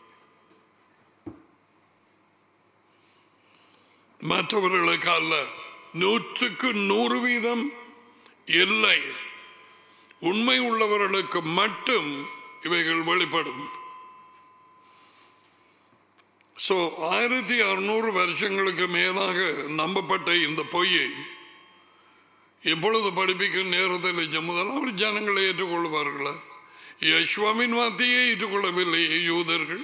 மற்றவர்களுக்கு அல்ல நூற்றுக்கு நூறு வீதம் இல்லை உண்மை உள்ளவர்களுக்கு மட்டும் இவைகள் வெளிப்படும் ஸோ ஆயிரத்தி அறுநூறு வருஷங்களுக்கு மேலாக நம்பப்பட்ட இந்த பொய்யை எப்பொழுது படிப்பிக்கும் நேரத்தில் முதலாவது ஜனங்களை ஏற்றுக்கொள்வார்களா யஷ்வாமின் வார்த்தையை ஏற்றுக்கொள்ளவில்லை யூதர்கள்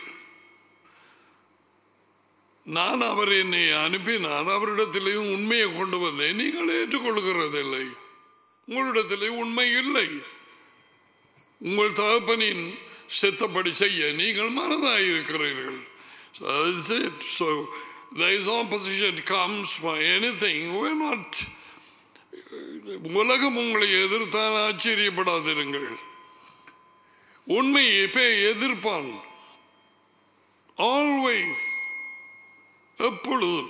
நான் அவர் என்னை அனுப்பினார் அவரிடத்திலேயும் உண்மையை கொண்டு வந்தேன் நீங்கள் ஏற்றுக்கொள்கிறதில்லை உங்களிடத்திலே உண்மை இல்லை உங்கள் தகப்பனின் சித்தப்படி செய்ய நீங்கள் மனதாயிருக்கிறீர்கள் So that's it. So there is opposition comes for anything. We're not உலகம் உங்களை எதிர்த்தால் ஆச்சரியப்படாதிருங்கள் உண்மையை பே எதிர்ப்பான் ஆல்வேஸ் எப்பொழுதும்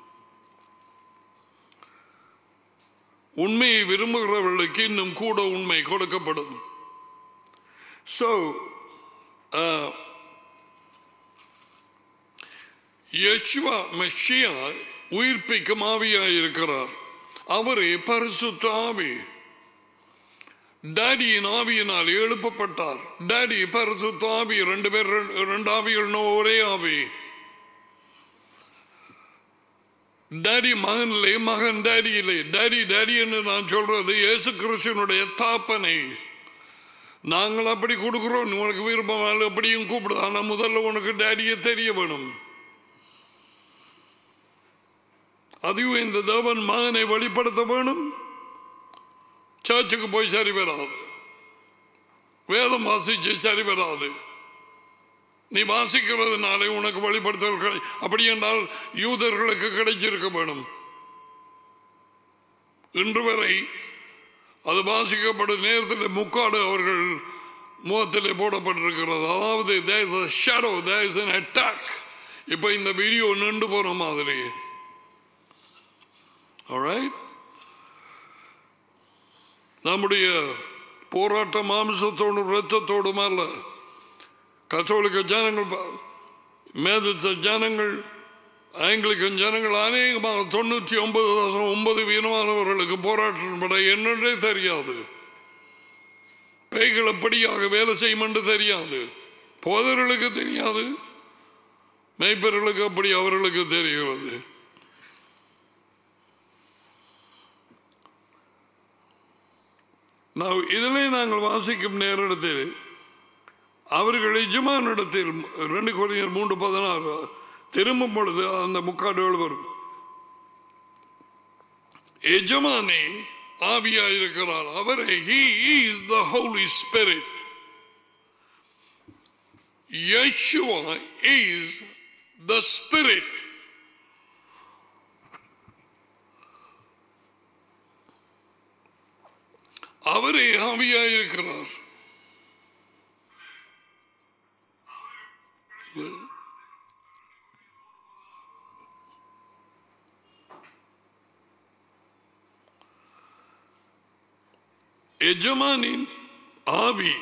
உண்மையை விரும்புகிறவர்களுக்கு இன்னும் கூட உண்மை கொடுக்கப்படும் ஸோ யஷ்வா மெஷியா உயிர்ப்பிக்கும் ஆவியாயிருக்கிறார் அவரே பரிசுத்த ஆவி டாடியின் ஆவியினால் எழுப்பப்பட்டார் டாடி பரிசுத்த ஆவி ரெண்டு பேர் ரெண்டு- ரெண்டு ஆவிகள் ஒரே ஆவி டாடி மகனிலே மகன் டாடியிலே டாடி டாடி என்று நான் சொல்றது இயேசு கிறிஸ்துவனுடைய தாப்பனை நாங்கள் அப்படி கொடுக்கிறோம் உனக்கு விருப்பம் அப்படியும் கூப்பிடு ஆனா முதல்ல உனக்கு டாடியை தெரிய வேணும் அதுவும் இந்த தேவன் மகனை வெளிப்படுத்த வேணும் சர்ச்சுக்கு போய் சரி வராது வேதம் வாசிச்சு சரி வராது நீ வாசிக்கிறதுனாலே உனக்கு வெளிப்படுத்தல் கிடை அப்படி என்றால் யூதர்களுக்கு கிடைச்சிருக்க வேணும் இன்று வரை அது வாசிக்கப்படும் நேரத்தில் முக்காடு அவர்கள் முகத்திலே போடப்பட்டிருக்கிறது அதாவது there is a shadow there is an attack இப்போ இந்த வீடியோ நின்று போற மாதிரி Alright? நம்முடைய போராட்ட மாம்சத்தோடும் இரத்தத்தோடும் அல்ல கத்தோலிக்க ஜனங்கள் ப- மேதிச ஜனங்கள் ஆங்கிலிக்கன் ஜனங்கள் அநேகமாக தொண்ணூற்றி ஒன்பது தசம் ஒன்பது வீரமானவர்களுக்கு போராட்டம் பட என்னன்றே தெரியாது பேய்கள் எப்படியாக வேலை செய்யும் என்று தெரியாது போதர்களுக்கு தெரியாது மெய்ப்பர்களுக்கு அப்படி அவர்களுக்கு தெரிகிறது நான் இதிலே நாங்கள் வாசிக்கும் நேரிடத்தில் அவர்கள் எஜமானிடத்தில் ரெண்டு கொரியர் மூன்று பதினாறு திரும்பும் பொழுது அந்த முக்காடுகள் வரும் எஜமானே ஆவியாயிருக்கிறார் அவரே he is the holy spirit yeshua is the spirit அவரே ஆவியாயிருக்கிறார் எஜமானின் ஆவி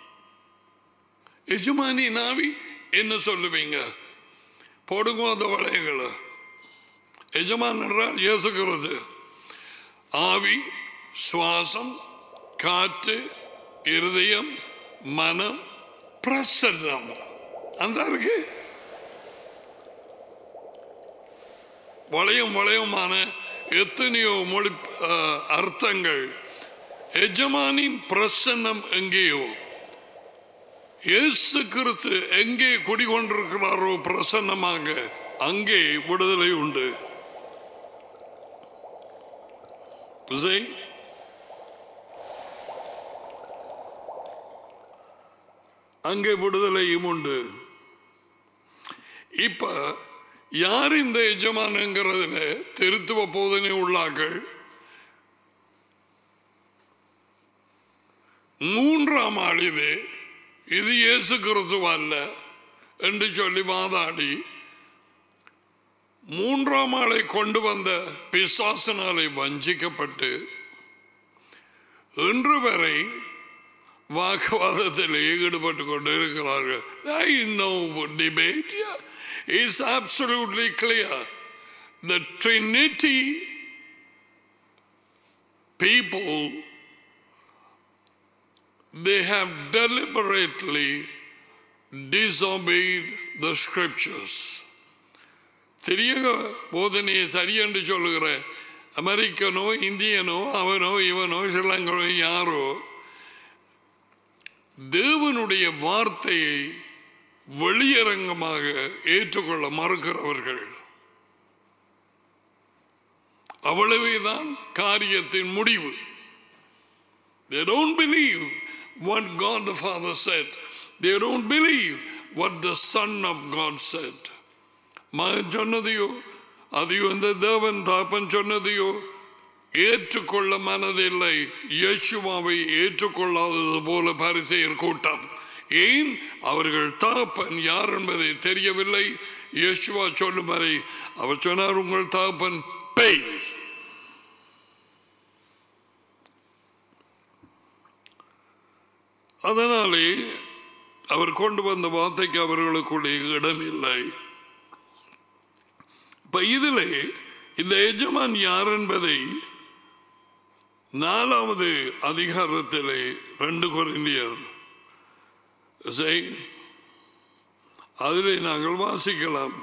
எஜமானின் ஆவி என்ன சொல்லுவீங்க போடுங்க அந்த வளையங்களை எஜமான் என்றால் இயேசு கிறிஸ்து ஆவி சுவாசம் காற்று இருதயம் மனம் பிரசன்னம் அந்த இருக்கு வளையம் வளையமான எத்தனையோ மொழி அஹ், அர்த்தங்கள் எஜமானின் பிரசன்னம் எங்கேயோ இயேசு கிறிஸ்து எங்கே குடிகொண்டிருக்கிறாரோ பிரசன்னமாக அங்கே விடுதலை உண்டு See? அங்கே விடுதலையும் உண்டு இப்ப யார் இந்த எஜமானுங்கிறதுல திருத்துவ போதனை உள்ளாக்கள் மூன்றாம் ஆள் இது இது இயேசு கிறிஸ்துவ அல்ல என்று சொல்லி வாதாடி மூன்றாம் ஆளை கொண்டு வந்த பிசாசனாலை வஞ்சிக்கப்பட்டு இன்று வரை வாக்குவாதத்தில் ஈடுபட்டு கொண்டிருக்கிறார்கள் There is no debate here. It's absolutely clear. The Trinity people they have deliberately disobeyed the scriptures. தெரிய போதனையை சரி என்று சொல்லுகிற அமெரிக்கனோ இந்தியனோ அவனோ இவனோ ஸ்ரீலங்கனோ யாரோ தேவனுடைய வார்த்தையை வெளியரங்கமாக ஏற்றுக்கொள்ள மறுக்கிறவர்கள் அவ்வளவேதான் காரியத்தின் முடிவு They don't believe what God the Father said. They don't believe what the Son of God said. மகன் சொன்னதையோ அதையோ இந்த தேவன் தாப்பன் சொன்னதையோ ஏற்றுக்கொள்ள மனதில்லை இயேசுவாவை ஏற்றுக்கொள்ளாதது போல பரிசெயர் கூட்டம் ஏன் அவர்கள் தாப்பன் யார் என்பதை தெரியவில்லை இயேசுவா சொல்லும் வரை அவர் சொன்னார் உங்கள் தாப்பன் பேய் அதனாலே அவர் கொண்டு வந்த வார்த்தைக்கு அவர்களுக்குள்ளே இடம் இல்லை இப்ப இதிலே இந்த எஜமான் யார் என்பதை நாலாவது அதிகாரத்திலே ரெண்டு குறைந்தியர் அதிலே நாங்கள் வாசிக்கலாம்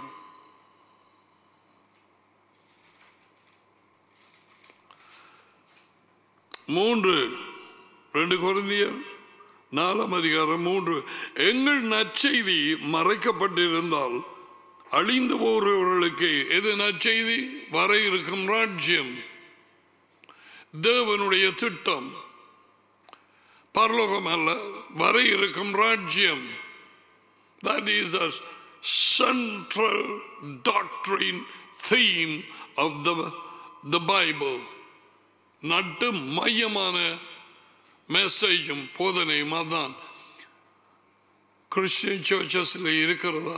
மூன்று ரெண்டு குறைந்தியர் நாலாம் அதிகாரம் மூன்று எங்கள் நற்செய்தி மறைக்கப்பட்டிருந்தால் அழிந்து போகிறவர்களுக்கு எது நற்செய்தி வர இருக்கும் ராஜ்யம் தேவனுடைய திட்டம் பரலோகம் அல்ல வர இருக்கும் ராஜ்யம் That is a central doctrine theme of the, the Bible. நட்டு மையமான மெசேஜும் போதனையும் அதான் கிறிஸ்டியன் சர்ச்சஸ்ல இருக்கிறதா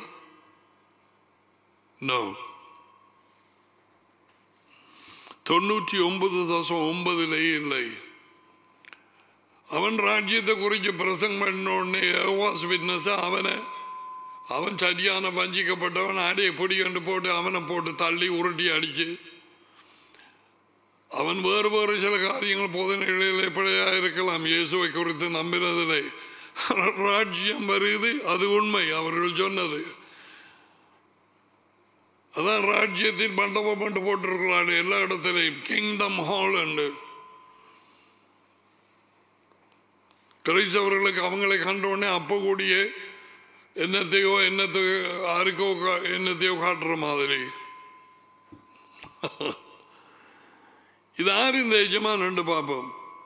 நோ தொண்ணூற்றி ஒன்பது தசம் ஒன்பதுலே இல்லை அவன் ராஜ்யத்தை குறித்து பிரசங்கம் பண்ண உடனே வாஸ் விட்னஸ் அவனை அவன் சரியான வஞ்சிக்கப்பட்டவன் ஆடையை பொடி கண்டு போட்டு அவனை போட்டு தள்ளி உருட்டி அடிச்சு அவன் வேறு வேறு சில காரியங்கள் போதனைகளில் எப்படியா இருக்கலாம் இயேசுவை குறித்து நம்பினதில்லை ராஜ்யம் வருது அது உண்மை அவர்கள் சொன்னது அதான் ராஜ்யத்தின் மண்டபம் பண்ணி போட்டிருக்கிறான் எல்லா இடத்திலையும் கிங்டம் ஹால் என்று கிரைஸ்தவர்களுக்கு அவங்களை கண்டவுடனே அப்போ கூடிய என்னத்தையோ என்னத்தையோ யாருக்கோ என்னத்தையோ காட்டுற மாதிரி இது யார் இந்த எஜமான் ரெண்டு பார்ப்போம்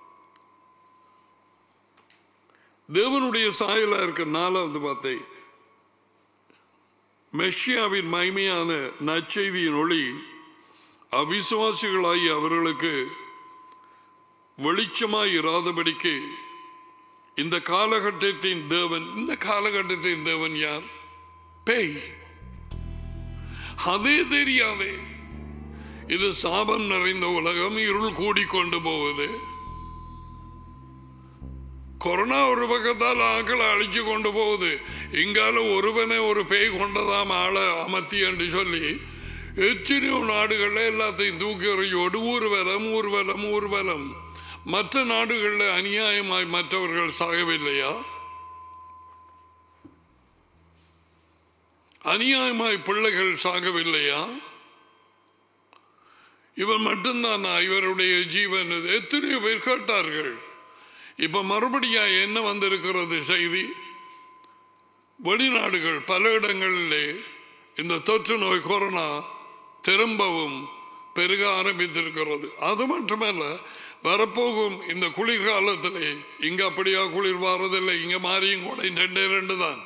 தேவனுடைய சாயலா இருக்க நாலாவது வார்த்தை மெஷியாவின் மைமையான நற்செய்தியின் ஒளி அவிசுவாசிகளாகி அவர்களுக்கு வெளிச்சமாய் இராதபடிக்கு இந்த காலகட்டத்தின் தேவன் இந்த காலகட்டத்தின் தேவன் யார் பேய் அதே தெரியாதே இது சாபம் நிறைந்த உலகம் இருள் கூடிக்கொண்டு போகுது கொரோனா ஒரு பக்கத்தால் ஆக்களை அழிச்சு கொண்டு போகுது இங்கால ஒருவனை ஒரு பேய் கொண்டதாம் ஆளை அமர்த்தி என்று சொல்லி எத்தனையோ நாடுகள்ல எல்லாத்தையும் தூக்கி எறியோடு ஊர்வலம் ஊர்வலம் ஊர்வலம் மற்ற நாடுகளில் அநியாயமாய் மற்றவர்கள் சாகவில்லையா அநியாயமாய் பிள்ளைகள் சாகவில்லையா இவன் மட்டும்தான் இவருடைய ஜீவன் இது. எத்தனையோ பேர் கேட்டார்கள் இப்ப மறுபடியா என்ன வந்திருக்கிறது செய்தி வெளிநாடுகள் பல இடங்களிலே இந்த தொற்று நோய் கொரோனா திரும்பவும் பெருக ஆரம்பித்திருக்கிறது அது மட்டுமல்ல வரப்போகும் இந்த குளிர்காலத்திலே இங்க அப்படியா குளிர் வாரதில்லை இங்க மாறியும் கூட ரெண்டே ரெண்டு தான்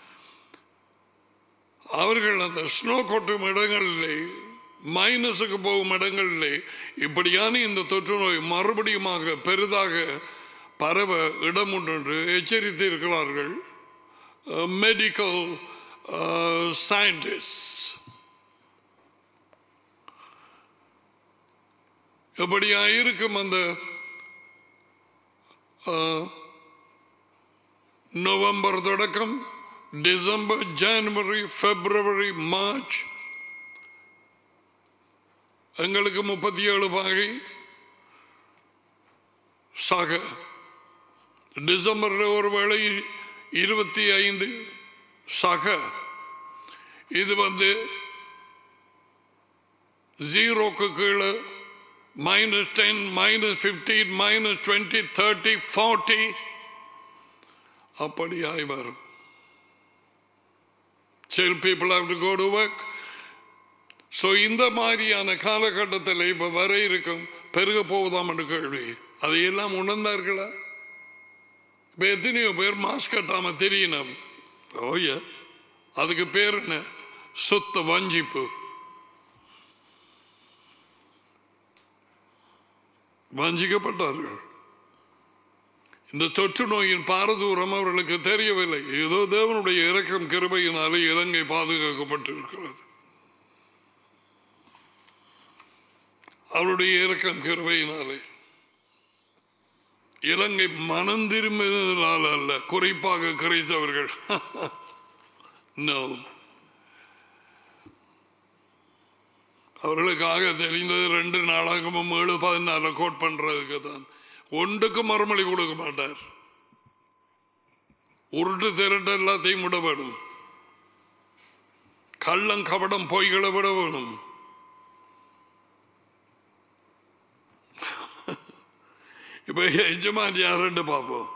அவர்கள் அந்த ஸ்னோ கொட்டும் இடங்களிலே மைனஸுக்கு போகும் இடங்களிலே இப்படியான இந்த தொற்று நோய் மறுபடியுமாக பெரிதாக பரவ இடம் உண்டு என்று எச்சரித்து இருக்கிறார்கள் மெடிக்கல் சயின்டிஸ்ட் எப்படியா இருக்கும் அந்த நவம்பர் தொடக்கம் டிசம்பர் ஜனவரி பிப்ரவரி மார்ச் எங்களுக்கு முப்பத்தி ஏழு பாகை சாக டிசம்பரில் ஒரு வேளை இருபத்தி ஐந்து சக இது வந்து ஜீரோக்கு கீழே minus 10, minus 15, minus 20, 30, 40 அப்படியாய் வரும் Still people have to go to work. So இந்த மாதிரியான காலகட்டத்தில் இப்ப வர இருக்கும் பெருக போகுதாம் என்று கேள்வி அதையெல்லாம் உணர்ந்தார்களா இப்ப எத்தனையோ பேர் மாஸ்க் கட்டாம தெரியணும் ஓய அதுக்கு பேர் என்ன சுத்த வஞ்சிப்பு வஞ்சிக்கப்பட்டார்கள் இந்த தொற்று நோயின் பாரதூரம் அவர்களுக்கு தெரியவில்லை ஏதோ தேவனுடைய இரக்கம் கிருபையினாலே இலங்கை பாதுகாக்கப்பட்டிருக்கிறது அவருடைய இரக்கம் கிருபையினாலே இலங்கை மனம் திரும்பினதால் அல்ல குறிப்பாக கிரைத்தவர்கள் No. அவர்களுக்காக தெரிந்தது ரெண்டு நாளாகமும் ஏழு பதினாறு கோட் பண்றதுக்கு தான் ஒன்றுக்கு மறுமொழி கொடுக்க மாட்டார் உருட்டு திரட்டு எல்லாத்தையும் விட வேணும் கள்ளம் கபடம் பொய்களை விட வேணும் இப்ப எஜமான் யாருன்னு பார்ப்போம்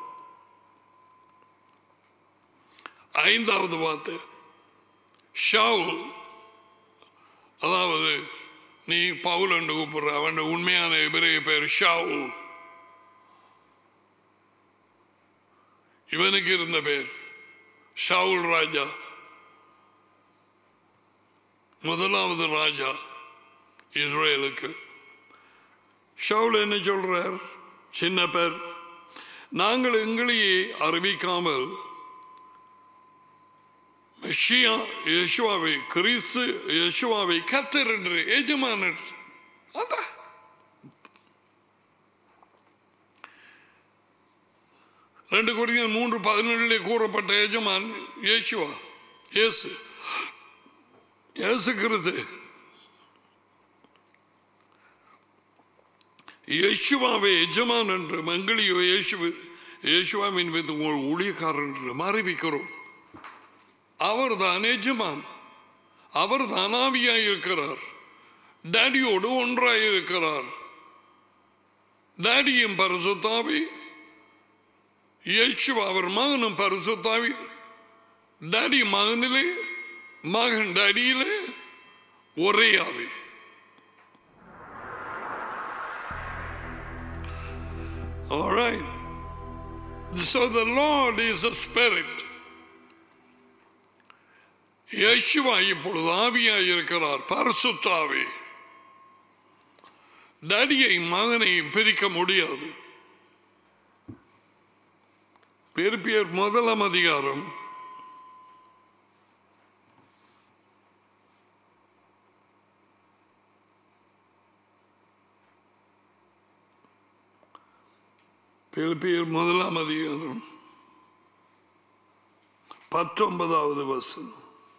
ஐந்தாவது வார்த்தை ஷவுல் அதாவது நீ பவுல் என்று கூப்பிடுற அவன் உண்மையான எபிரேய பேர் ஷவுல் இவனுக்கு இருந்த பேர் ஷவுல் ராஜா முதலாவது ராஜா இஸ்ரேலுக்கு ஷவுல் என்ன சொல்றார் சின்ன பேர் நாங்கள் எங்களையே அறிவிக்காமல் மெஷியா யேசுவாவை கிறிஸ்து யேசுவாவை கத்தர் என்று எஜமானர் அதான் ரெண்டு கொடியன் மூன்று பதினேழிலே கூறப்பட்ட எஜமான் இயேசுவா இயேசு இயேசு கிறிஸ்து யேசுவாவை எஜமான் என்று மங்களியோ இயேசு இயேசுவாவின் மீது உங்கள் ஊழியக்காரர் என்று அறிவிக்கிறோம் அவர்தான் எஜமான் அவர் தான் ஆவியாய் இருக்கிறார் டேடியோடு ஒன்றாய் இருக்கிறார் டேடியும் பரிசுத்தாவி இயேசு அவர் மகனும் பரிசுத்தாவி டேடி மகனிலே மகன் டேடியிலே ஒரே ஆவி All right. So the Lord is a spirit. இயேசுவா இப்பொழுது ஆவியாய் இருக்கிறார் பரிசுத்தாவி டடியை மகனையும் பிரிக்க முடியாது பெருப்பியர் முதலாம் அதிகாரம் பிலிப்பியர் முதலாம் அதிகாரம் பத்தொன்பதாவது வசனம்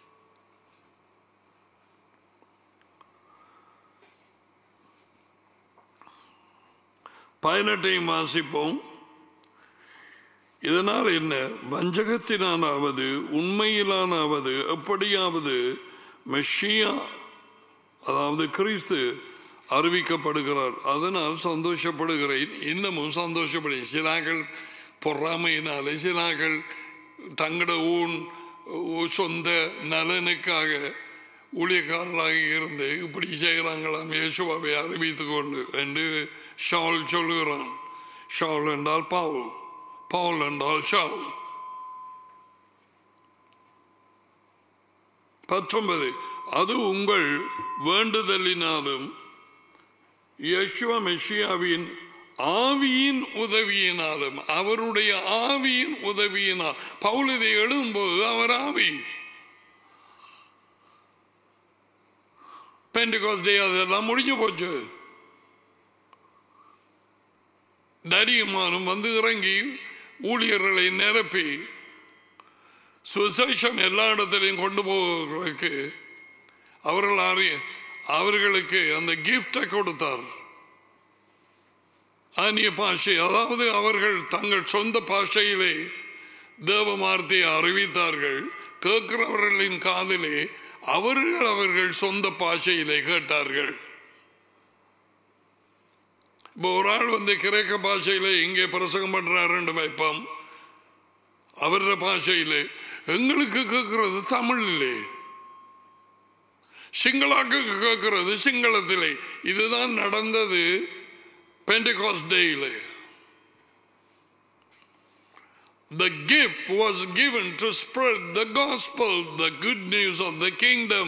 பதினெட்டையும் வாசிப்போம் இதனால் என்ன வஞ்சகத்தினாலாவது உண்மையிலானாவது எப்படியாவது மெஷியா அதாவது கிறிஸ்து அறிவிக்கப்படுகிறார் அதனால் சந்தோஷப்படுகிறேன் இன்னமும் சந்தோஷப்படுகிறேன் சிலாக்கள் பொறாமையினாலே சிலாக்கள் தங்களோட ஊன் சொந்த நலனுக்காக ஊழியக்காரராக இருந்து இப்படி செய்கிறாங்களாம் இயேசுவாவை அறிவித்துக் கொண்டு என்று ஷால் சொல்லுகிறான் ஷால் என்றால் பாவல் பாவல் என்றால் ஷால் பத்தொன்பது அது உங்கள் வேண்டுதலினாலும் யேசுவ மெஷியாவின் ஆவியின் உதவியினாலும் அவருடைய ஆவியின் உதவியினால் பவுல் இதை எழுதும்போது அவர் ஆவி பெண்டிகாஸ் டே அதெல்லாம் முடிஞ்சு போச்சு தரியுமானும் வந்து இறங்கி ஊழியர்களை நிரப்பி சுசேஷம் எல்லா இடத்திலையும் கொண்டு போவதற்கு அவர்கள் அறிய அவர்களுக்கு அந்த கிஃப்டை கொடுத்தார் அந்நிய பாஷை அதாவது அவர்கள் தங்கள் சொந்த பாஷையிலே தேவமார்த்தியை அறிவித்தார்கள் கேட்கிறவர்களின் காதிலே அவர்கள் அவர்கள் சொந்த பாஷையிலே கேட்டார்கள் இப்போ ஒரு ஆள் வந்து கிரேக்க பாஷையில இங்கே பிரசங்கம் பண்றாருன்னு வைப்போம் அவர பாஷையில எங்களுக்கு கேட்கிறது தமிழிலே சிங்களாக்கு கேட்கிறது சிங்களத்திலே இதுதான் நடந்தது பெண்டிகாஸ் டேயிலே The gift was given to spread the gospel, the good news of the kingdom.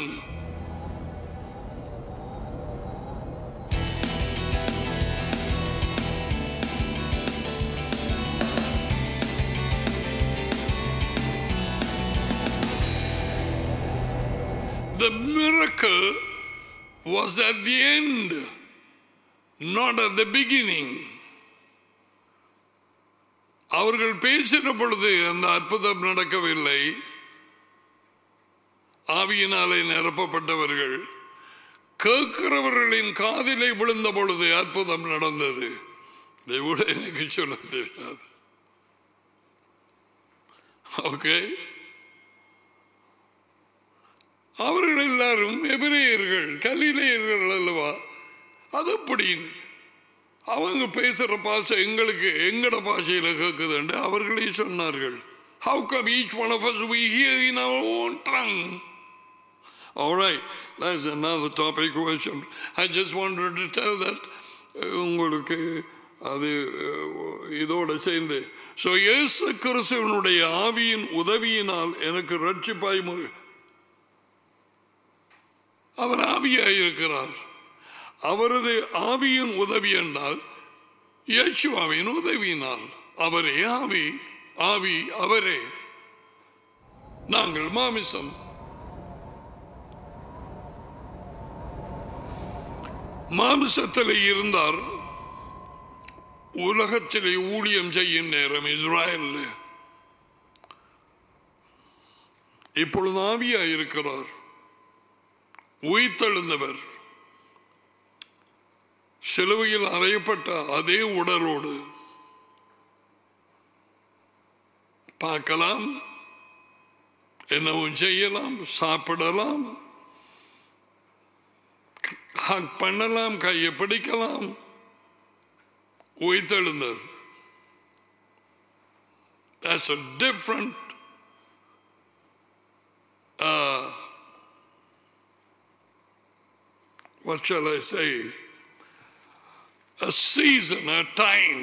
The miracle was at the end, not at the beginning. அவர்கள் பேசின பொழுது அந்த அற்புதம் நடக்கவில்லை ஆவியினாலே நிரப்பப்பட்டவர்கள் கேட்கிறவர்களின் காதிலே விழுந்த பொழுது அற்புதம் நடந்தது இதை கூட எனக்கு சொல்ல தெரியாது ஓகே அவர்கள் எல்லாரும் எபிரேயர்கள் கலிலேயர்கள் அல்லவா அது எப்படி அவங்க பேசுற பாஷை எங்களுக்கு எங்கட பாஷையில கேட்குதுண்டு அவர்களே சொன்னார்கள் How come each one of us we hear in our own tongue? All right, that's another topic question. I just wanted to tell that uh, உங்களுக்கு அது uh, இதோட சேர்ந்து ஸோ இயேசு கிறிஸ்துவனுடைய ஆவியின் உதவியினால் எனக்கு ரட்சிப்பாய் மு- அவர் ஆவியாய் இருக்கிறார் அவரது ஆவியின் உதவி என்றால் இயேசுவாவின் உதவியினால் அவரே ஆவி ஆவி அவரே நாங்கள் மாமிசம் மாமிசத்தில் இருந்தார் உலகத்திலே ஊழியம் செய்யும் நேரம் இஸ்ராயல்ல இப்பொழுது ஆவியாய் இருக்கிறார் உயிர்த்தெழுந்தவர் சிலுவையில் அறையப்பட்ட அதே உடலோடு பார்க்கலாம் என்னவும் செய்யலாம் சாப்பிடலாம் ஹக் பண்ணலாம் கையை பிடிக்கலாம் உயிர்த்தெழுந்தது That's a different uh, what shall I say? A season, a time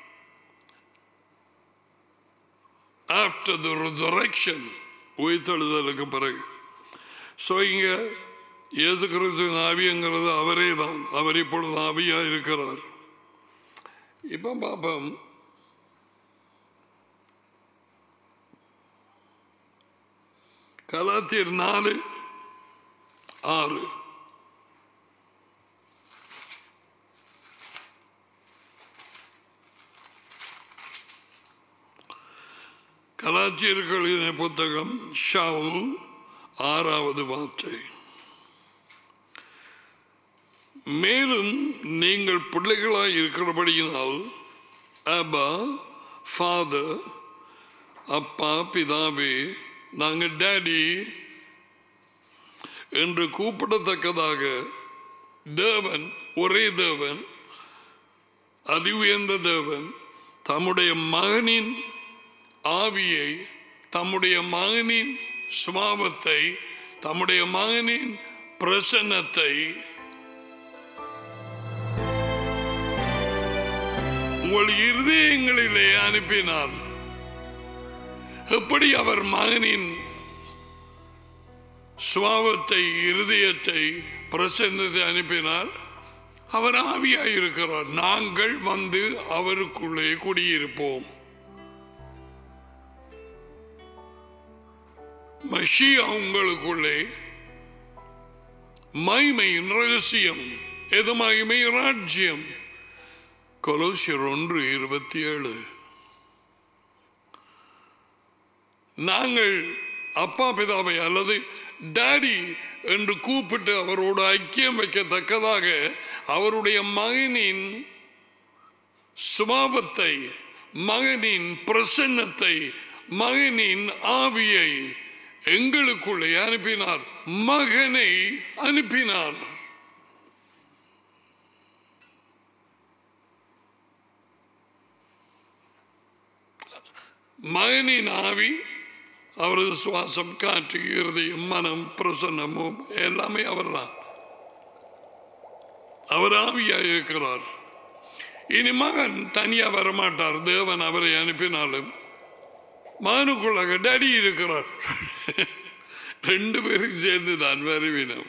after the resurrection, உயிர்த்தெழுதலுக்கு பிறகு ஸோ இங்க இயேசு கிறிஸ்துவின் ஆவியங்கிறது அவரே தான் அவர் இப்பொழுது ஆவியா இருக்கிறார் இப்ப பாப்போம் கலாத்தியர் நாலு ஆறு கலாச்சியர்களின் புத்தகம் ஷவுல் ஆறாவது வார்த்தை மேலும் நீங்கள் பிள்ளைகளாய் இருக்கிறபடியினால் அபா ஃபாதர் அப்பா பிதாவே நாங்கள் டேடி என்று கூப்பிடத்தக்கதாக தேவன் ஒரே தேவன் அதி உயர்ந்த தேவன் தம்முடைய மகனின் ஆவியை தம்முடைய மகனின் சுவாபத்தை தம்முடைய மகனின் பிரசன்னத்தை உங்கள் இருதயங்களிலே அனுப்பினார் எப்படி அவர் மகனின் சுவாபத்தை இருதயத்தை பிரசன்னத்தை அனுப்பினார் அவர் ஆவியாய் இருக்கிறார் நாங்கள் வந்து அவருக்குள்ளே குடியிருப்போம் மஷியா உங்களுக்குள்ளே மைமையின் ரகசியம் எது மகிமை ராஜ்யம் கொலோசியர் ஒன்று இருபத்தி ஏழு நாங்கள் அப்பா பிதாவை அல்லது டாடி என்று கூப்பிட்டு அவரோடு ஐக்கியம் வைக்கத்தக்கதாக அவருடைய மகனின் சுபாவத்தை மகனின் பிரசன்னத்தை மகனின் ஆவியை எங்களுக்குள்ளே அனுப்பினார் மகனை அனுப்பினார் மகனின் ஆவி அவரது சுவாசம் காற்று இருதயம் மனம் பிரசன்னமும் எல்லாமே அவர்தான் அவர் ஆவியாக இருக்கிறார் இனி மகன் தனியா வரமாட்டார் தேவன் அவரை அனுப்பினாலும் மகனுக்குள்ளாக டடி இருக்கிறார் ரெண்டு பேரும் சேர்ந்து தான் வருவினம்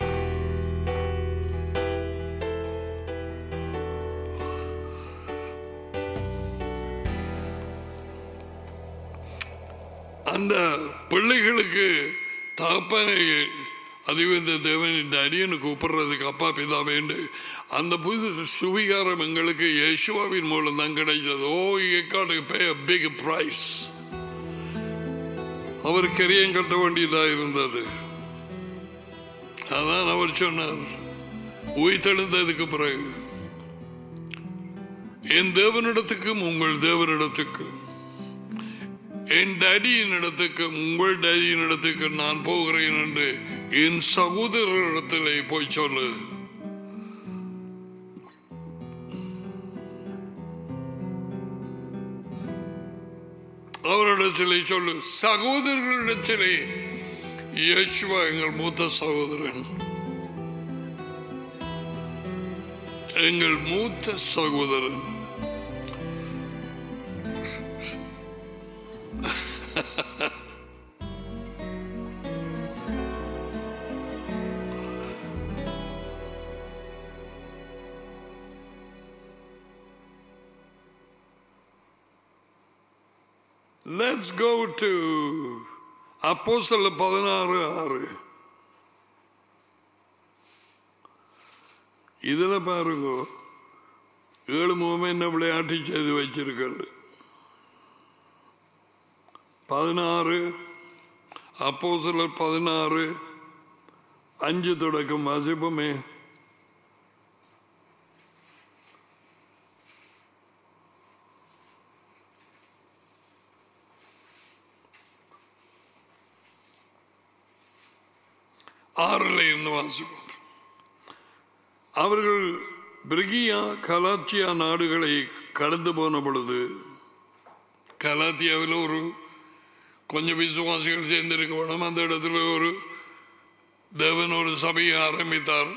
அந்த பிள்ளைகளுக்கு தகப்பனை அதிவேந்த தேவனின் அரியனு கூப்பிடுறதுக்கு அப்பா பிதாவேண்டு அந்த புது சுவிகாரம் எங்களுக்கு யேசுவாவின் மூலம் தான் கிடைச்சது oh God pay big price அவர் கரியம் கட்ட வேண்டியதா இருந்தது அதான் அவர் சொன்னார் உயிர்த்தெழுந்ததுக்கு பிறகு என் தேவனிடத்துக்கும் உங்கள் தேவனிடத்துக்கும் என் டேடியின் இடத்துக்கு உங்கள் டேடியின் இடத்துக்கு நான் போகிறேன் என்று என் சகோதரரிடத்திலே போய் சொல்லு அவரிடத்திலே சொல்லு சகோதரர்களிடத்திலே இயேசுவா எங்கள் மூத்த சகோதரன் எங்கள் மூத்த சகோதரன் Let's go to அப்போஸ்தல பதினாறு ஆறு இதுல பாருங்க ஏழு முகமே என்ன விளையாட்டு செய்து வச்சிருக்கிறது பதினாறு அப்போ சிலர் பதினாறு அஞ்சு தொடக்கம் வாசிப்போமே ஆறுல இருந்து வாசிப்போம் அவர்கள் பிரிகியா கலாச்சியா நாடுகளை கடந்து போன பொழுது கலாத்தியாவில் ஒரு கொஞ்சம் விசுவாசிகள் சேர்ந்திருக்க வேணும் அந்த இடத்துல ஒரு தேவன் ஒரு சபையை ஆரம்பித்தார்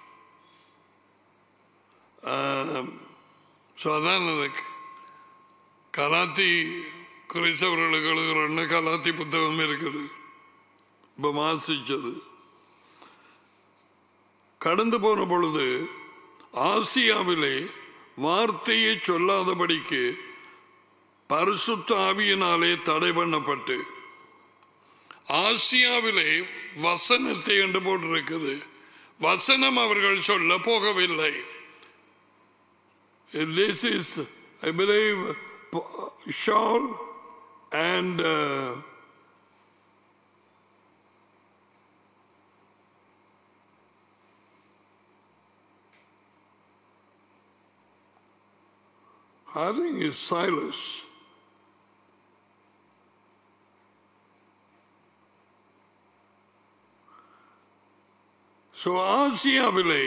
ஸோ அதான் எனக்கு கலாத்தி கிறிஸ்தவர்களுக்கு எழுதுகிறன்னு கலாத்தி புத்தகம் இருக்குது இப்போ வாசிச்சது கடந்து போன பொழுது ஆசியாவிலே வார்த்தையை சொல்லாதபடிக்கு பரிசுத்த ஆவியினாலே தடை பண்ணப்பட்டு ஆசியாவிலே வசனத்தை என்று போட்டிருக்குது வசனம் அவர்கள் சொல்ல போகவில்லை this is I believe Saul and I think it's Silas. So ஆசியாவிலே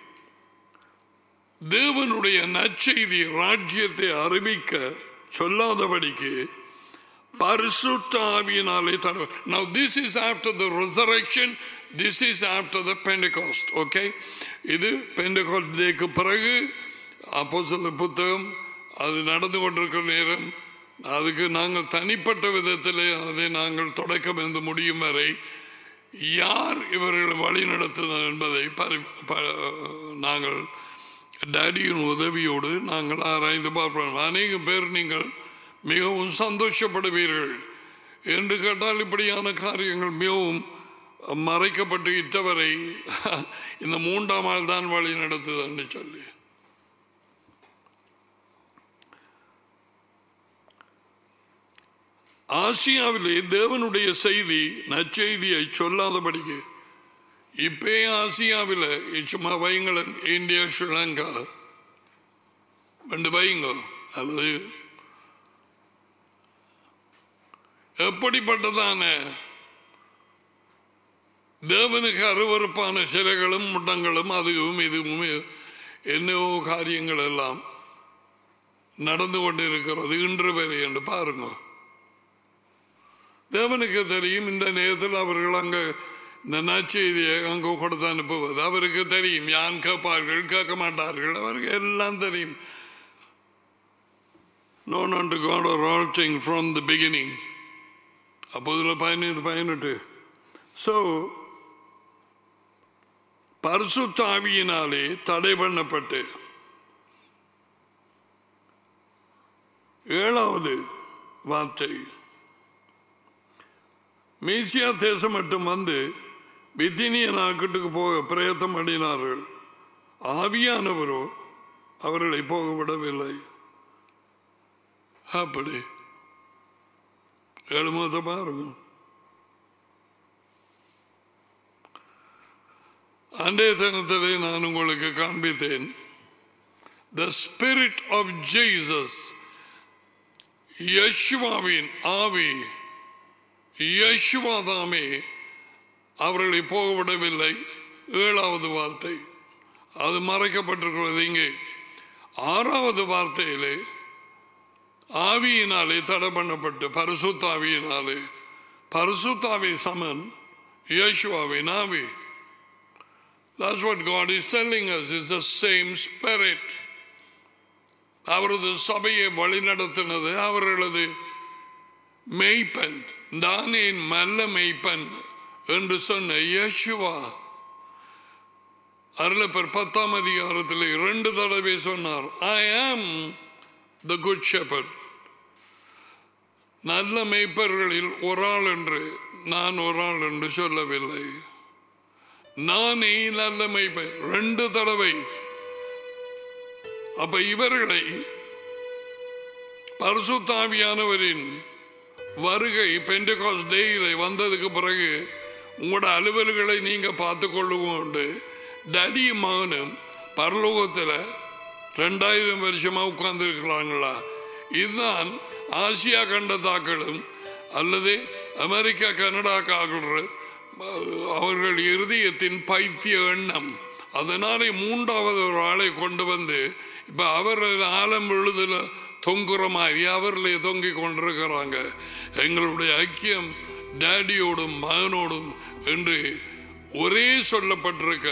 தேவனுடைய நற்செய்தி ராஜ்யத்தை அறிவிக்க சொல்லாதபடிக்கு பரிசுத்த ஆவியினாலே தடவை Now this is after the resurrection, this is after the Pentecost, okay? இது பெண்டகாஸ்ட் டேக்கு பிறகு அப்போ சில புத்தகம் அது நடந்து கொண்டிருக்கிற நேரம் அதுக்கு நாங்கள் தனிப்பட்ட விதத்தில் அதை நாங்கள் தொடக்கம் இருந்து முடியும் வரை யார் இவர்களை வழி நடத்துதல் என்பதை பரி- ப- நாங்கள் டேடியின் உதவியோடு நாங்கள் ஆராய்ந்து பார்ப்போம் அநேக பேர் நீங்கள் மிகவும் சந்தோஷப்படுவீர்கள் என்று கேட்டால் இப்படியான காரியங்கள் மிகவும் மறைக்கப்பட்டு இட்டவரை இந்த மூன்றாம் ஆள் தான் வழி நடத்துதல்னு சொல்லி ஆசியாவிலே தேவனுடைய செய்தி நற்செய்தியை சொல்லாதபடிக்கு இப்பே ஆசியாவில் சும்மா வைங்களன் இந்தியா ஸ்ரீலங்கா ரெண்டு வைங்க அல்லது எப்படிப்பட்டதான தேவனுக்கு அருவறுப்பான சிலைகளும் முட்டங்களும் அதுவும் இதுவும் என்னவோ காரியங்கள் எல்லாம் நடந்து கொண்டிருக்கிறது இன்று வரை என்று பாருங்க தேவனுக்கு தெரியும் இந்த நேரத்தில் அவர்கள் அங்க இந்த நற்செய்தியை அங்கே கொடுத்து அனுப்புவது அவருக்கு தெரியும் யான் கேட்பார்கள் கேட்க மாட்டார்கள் அவருக்கு எல்லாம் தெரியும் known unto God are all things from the beginning. அப்போதுல பதினேழு பதினெட்டு ஸோ பரிசுத்தாவியினாலே தடை பண்ணப்பட்டு ஏழாவது வார்த்தை மேசியா தேசம் மட்டும் வந்து வித்தினிய நாட்டுக்கு போக பிரயத்தம் பண்ணினார்கள் ஆவியானவரோ அவர்களை போக விடவில்லை அப்படி எழுமத பாருங்க அன்றைய தினத்திலே நான் உங்களுக்கு காண்பித்தேன் த ஸ்பிரிட் ஆஃப் ஜீசஸ் யஷ்வாவின் ஆவி யஷ்வாதாமே அவர்களை போக விடவில்லை ஏழாவது வார்த்தை அது மறைக்கப்பட்டிருக்கிறது இங்கே ஆறாவது வார்த்தையிலே ஆவியினாலே தடை பண்ணப்பட்டு பரிசுத்தாவியினாலே பரிசுத்தாவி சமன் யேசுவாவின் ஆவி That's what God is telling us. It's the same spirit. அவரது சபையை வழிநடத்தினது அவர்களது மெய்ப்பன் தானேன் மல்ல மெய்ப்பன் என்று சொன்ன யேசுவா அருளப்பர் பத்தாம் அதிகாரத்தில் இரண்டு தடவை சொன்னார் ஐ ஆம் த குட் ஷெப்பர்ட் நல்ல மெய்ப்பர்களில் ஒரு ஆள் என்று நான் ஒரு ஆள் என்று சொல்லவில்லை நானே நல்ல மெய்ப்பர் ரெண்டு தடவை அப்ப இவர்களை பரிசுத்தாவியானவரின் வருகை பெண்டகாஸ் டேயில வந்ததுக்கு பிறகு உங்களோட அலுவல்களை நீங்க பார்த்து கொள்ளுவோம் டடி மகனும் பரலோகத்தில் ரெண்டாயிரம் வருஷமா உட்கார்ந்து இருக்கிறாங்களா இதுதான் ஆசியா கண்டத்தாக்களும் அல்லது அமெரிக்கா கனடாக்காக்கள் அவர்கள் இருதயத்தின் பைத்திய எண்ணம் அதனாலே மூன்றாவது ஒரு ஆளை கொண்டு வந்து இப்ப அவர் ஆலம் விழுதுல தொங்குற மாதிரி அவர்களே தொங்கிக் கொண்டிருக்கிறாங்க எங்களுடைய ஐக்கியம் டேடியோடும் மகனோடும் என்று ஒரே சொல்லப்பட்டிருக்க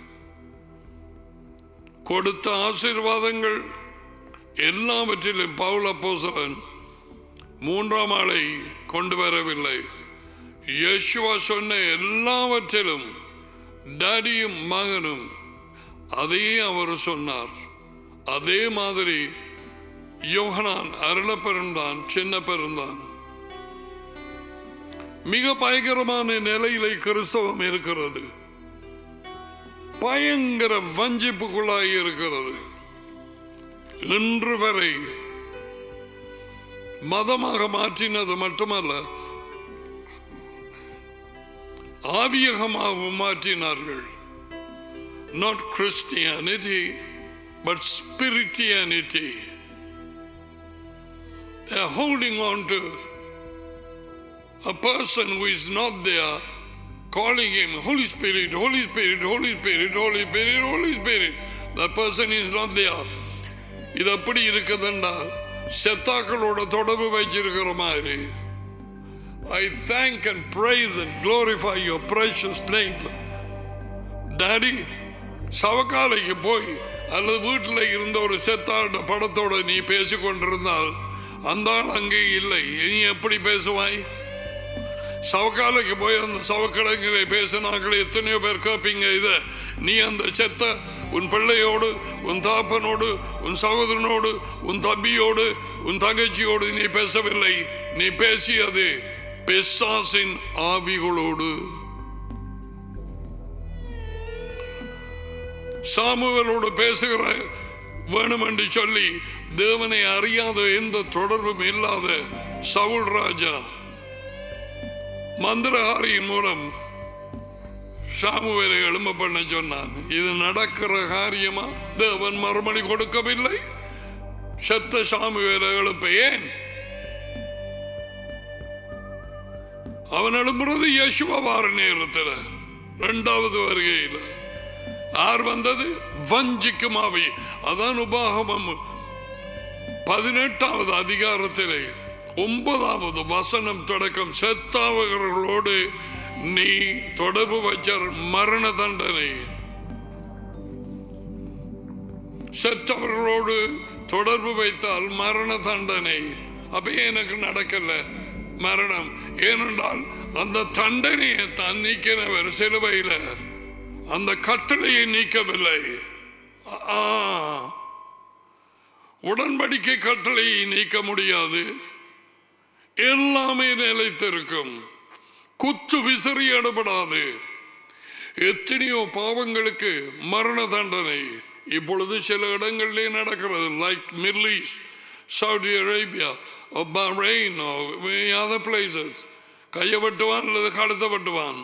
கொடுத்த ஆசீர்வாதங்கள் எல்லாவற்றிலும் பவுல போசலன் மூன்றாம் ஆளை கொண்டு வரவில்லை யேசுவா சொன்ன எல்லாவற்றிலும் டாடியும் மகனும் அதையே அவர் சொன்னார் அதே மாதிரி யோகனான் அருளப்பெருந்தான் சின்ன பெருந்தான் மிக பயங்கரமான நிலையிலே கிறிஸ்தவம் இருக்கிறது பயங்கர வஞ்சிப்புக்குள்ளாய் இருக்கிறது இன்று வரை மதமாக மாற்றினது மட்டுமல்ல ஆவியகமாகவும் மாற்றினார்கள் not Christianity but spirituality They're holding on to a person who is not there, calling him Holy Spirit, Holy Spirit, Holy Spirit, Holy Spirit, Holy Spirit. That person is not there. இது எப்படி இருக்குதுன்றால் செத்தாக்களோட தொடர்பு வச்சிருக்கிற மாதிரி I thank and praise and glorify your precious name. Daddy சவக்காலைக்கு போய் அல்லது வீட்டில் இருந்த ஒரு செத்தாட படத்தோட நீ பேசிக் கொண்டிருந்தால் அந்த ஆள் அங்கே இல்லை நீ எப்படி பேசுவாய் சவக்காலைக்கு போய் அந்த சவக்கடங்களை பேசினாக்கள் எத்தனையோ பேர் கேட்பீங்க இத நீ அந்த செத்த உன் பிள்ளையோடு உன் தாப்பனோடு உன் சகோதரனோடு உன் தம்பியோடு உன் தங்கச்சியோடு நீ பேசவில்லை நீ பேசியது பெசாசின் ஆவிகளோடு சாமுவேலோடு பேசுகிற வேணும் என்று சொல்லி தேவனை அறியாத எந்த தொடர்பும் இல்லாத சவுல் ராஜா மந்திரஹாரியின் மூலம் சாமுவேலை எழும்ப பண்ண சொன்னான் இது நடக்கிற காரியமா தேவன் மறுமொழி கொடுக்கவில்லை செத்த சாமுவேலை எழுப்ப ஏன் அவன் எழுப்புறது யசுவார நேரத்தில் இரண்டாவது வருகையில் யார் வந்தது வஞ்சிக்கும் ஆவி அதான் உபாகமம் பதினெட்டாவது அதிகாரத்திலே ஒன்பதாவது வசனம் தொடக்கம் செத்தாவர்களோடு நீ தொடர்பு வச்ச மரண தண்டனை செத்தவர்களோடு தொடர்பு வைத்தால் மரண தண்டனை அப்ப எனக்கு நடக்கல மரணம் ஏனென்றால் அந்த தண்டனையை தான் நீக்கினவர் சிலுவையில அந்த கட்டளையை நீக்கவில்லை ஆ, உடன்படிக்கை கட்டளையை நீக்க முடியாது எல்லாமே நிலைத்திருக்கும் குத்து விசிறி எடுபடாது எத்தனையோ பாவங்களுக்கு மரண தண்டனை இப்பொழுது சில இடங்களிலே நடக்கிறது like Middle East Saudi Arabia Bahrain other places கையை வெட்டுவான் அல்லது கழுத்தை வெட்டுவான்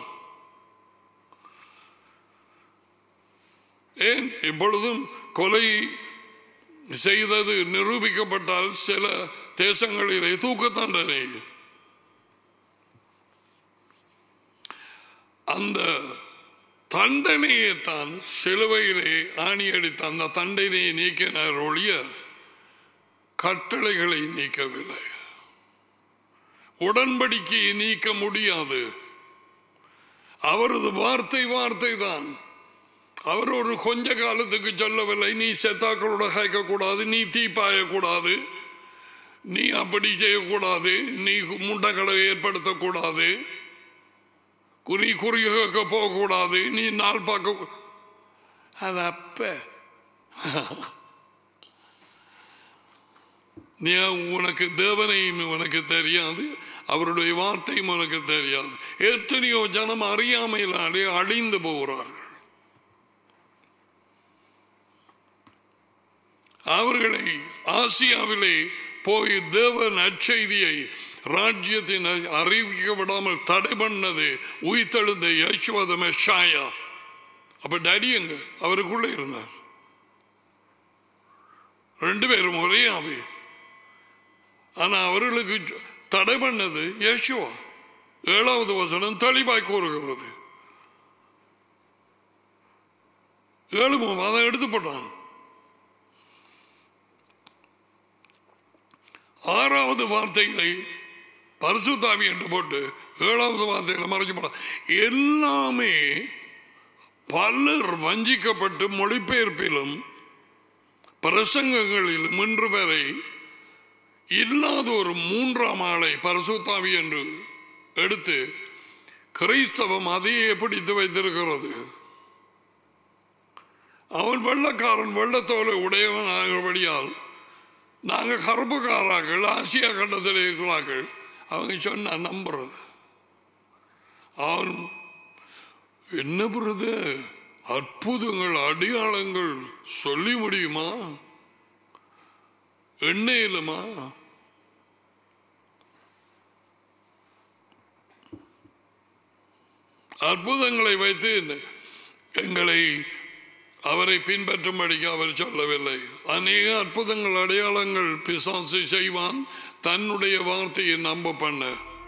ஏன் இப்பொழுதும் கொலை செய்தது நிரூபிக்கப்பட்டால் சில தேசங்களிலே தூக்க தண்டனை அந்த தண்டனையை தான் சிலுவையிலே ஆணி அடித்த அந்த தண்டனையை நீக்கினார் ஒழிய கட்டளைகளை நீக்கவில்லை உடன்படிக்கையை நீக்க முடியாது அவரது வார்த்தை வார்த்தை தான் அவர் ஒரு கொஞ்ச காலத்துக்கு சொல்லவில்லை நீ செத்தாக்களோட கேட்கக்கூடாது நீ தீ பாயக்கூடாது நீ அப்படி செய்யக்கூடாது நீ முண்டக்கடை ஏற்படுத்தக்கூடாது குறி குறி கேட்க போகக்கூடாது நீ நாள் பார்க்க அது அப்ப நீ உனக்கு தேவனையும் உனக்கு தெரியாது அவருடைய வார்த்தையும் உனக்கு தெரியாது எத்தனையோ ஜனம் அறியாமையினாலே அழிந்து போகிறார்கள் அவர்களை ஆசியாவிலே போய் தேவ நற்செய்தியை ராஜ்யத்தின் அறிவிக்க விடாமல் தடை பண்ணது உயிர்த்தெழுந்த யசுவத மெஷாயா அப்ப டேடி எங்க அவருக்குள்ள இருந்தார் ரெண்டு பேரும் ஒரே ஆவி ஆனா அவர்களுக்கு தடை பண்ணது யேசுவா ஏழாவது வசனம் தெளிவாய் கூறுகிறது ஏழு அதை எடுத்து போட்டான் ஆறாவது வார்த்தைகளை பரிசுத்தாவி என்று போட்டு ஏழாவது வார்த்தைகளை மறைச்சு போட எல்லாமே பலர் வஞ்சிக்கப்பட்டு மொழிபெயர்ப்பிலும் பிரசங்கங்களிலும் இன்று வரை இல்லாத ஒரு மூன்றாம் ஆளை பரிசுத்தாவி என்று எடுத்து கிறிஸ்தவம் அதையே பிடித்து வைத்திருக்கிறது அவன் வெள்ளக்காரன் வெள்ளத்தோலை உடையவன் ஆகிறபடியால் நாங்கள் கருப்புக்காராக்கள் ஆசியா கண்டத்தில் இருக்கிறார்கள் அவங்க சொன்ன நம்புறது அவன் என்ன புரிது அற்புதங்கள் அடையாளங்கள் சொல்லி முடியுமா எண்ணெயிலுமா அற்புதங்களை வைத்து எங்களை அவரை பின்பற்றும்படிக்கு அவர் சொல்லவில்லை அநேக அற்புதங்கள் அடையாளங்கள் பிசாசு செய்வான் தன்னுடைய வார்த்தையை நம்ப பண்ண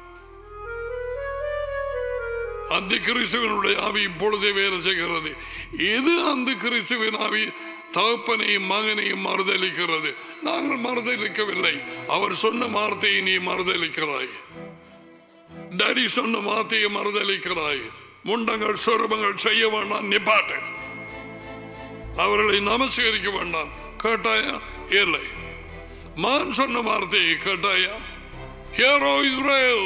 அந்த கிறிஸ்துவனுடைய ஆவி இப்பொழுதே வேலை செய்கிறது எது அந்த கிறிஸ்துவின் ஆவி தகப்பனையும் மகனையும் மறுதளிக்கிறது நாங்கள் மறுதளிக்கவில்லை அவர் சொன்ன வார்த்தையை நீ மறுதளிக்கிறாய் டேடி சொன்ன வார்த்தையை மறுதளிக்கிறாய் முண்டங்கள் சொருபங்கள் செய்ய வேண்டாம் நிப்பாட்டு அவர்களை நமஸ்கரிக்க வேண்டாம் கேட்டாயா இல்லை மான் சொன்ன வார்த்தையை கேட்டாயா ஹேரோ இஸ்ரேல்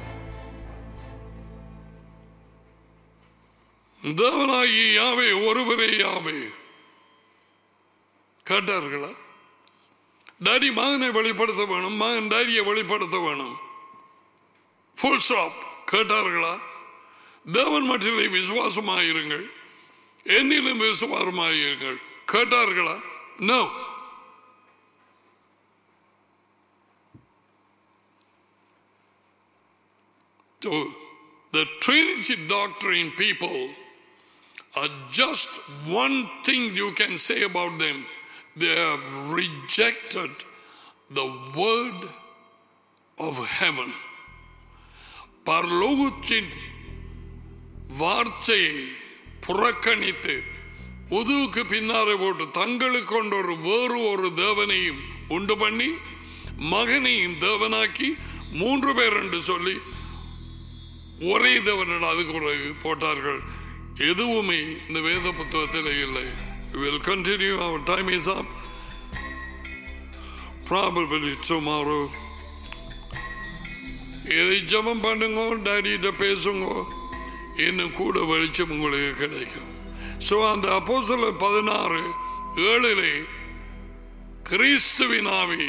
தேவனாகி யாவே ஒருவரே யாவே கேட்டார்களா டாடி மகனை வெளிப்படுத்த வேணும் மகன் டாடியை வெளிப்படுத்த வேணும் ஃபுல் ஸ்டாப் கேட்டார்களா தேவன் மட்டிலே விசுவாசமாயிருங்கள் என்னிலும் விசுவாசமாயிருங்கள் கேட்டார்களா no So, the Trinity doctrine people are just one thing you can say about them. They have rejected the word of heaven. பரலோகத்தின் வார்த்தையை புறக்கணித்து முதுகுக்கு பின்னாலே போட்டு தங்களுக்கு கொண்ட ஒரு வேறு ஒரு தேவனையும் உண்டு பண்ணி மகனையும் தேவனாக்கி மூன்று பேர் என்று சொல்லி ஒரே தேவனிடம் அதுக்கு பிறகு போட்டார்கள் எதுவுமே இந்த வேத புத்தகத்தில் இல்லை will continue our time is up probably tomorrow எதை ஜபம் பண்ணுங்க டாடிகிட்ட பேசுங்க இன்னும் கூட வெளிச்சம் உங்களுக்கு கிடைக்கும் ஸோ அந்த அப்போ பதினாறு ஏழிலே கிறிஸ்துவின் ஆவி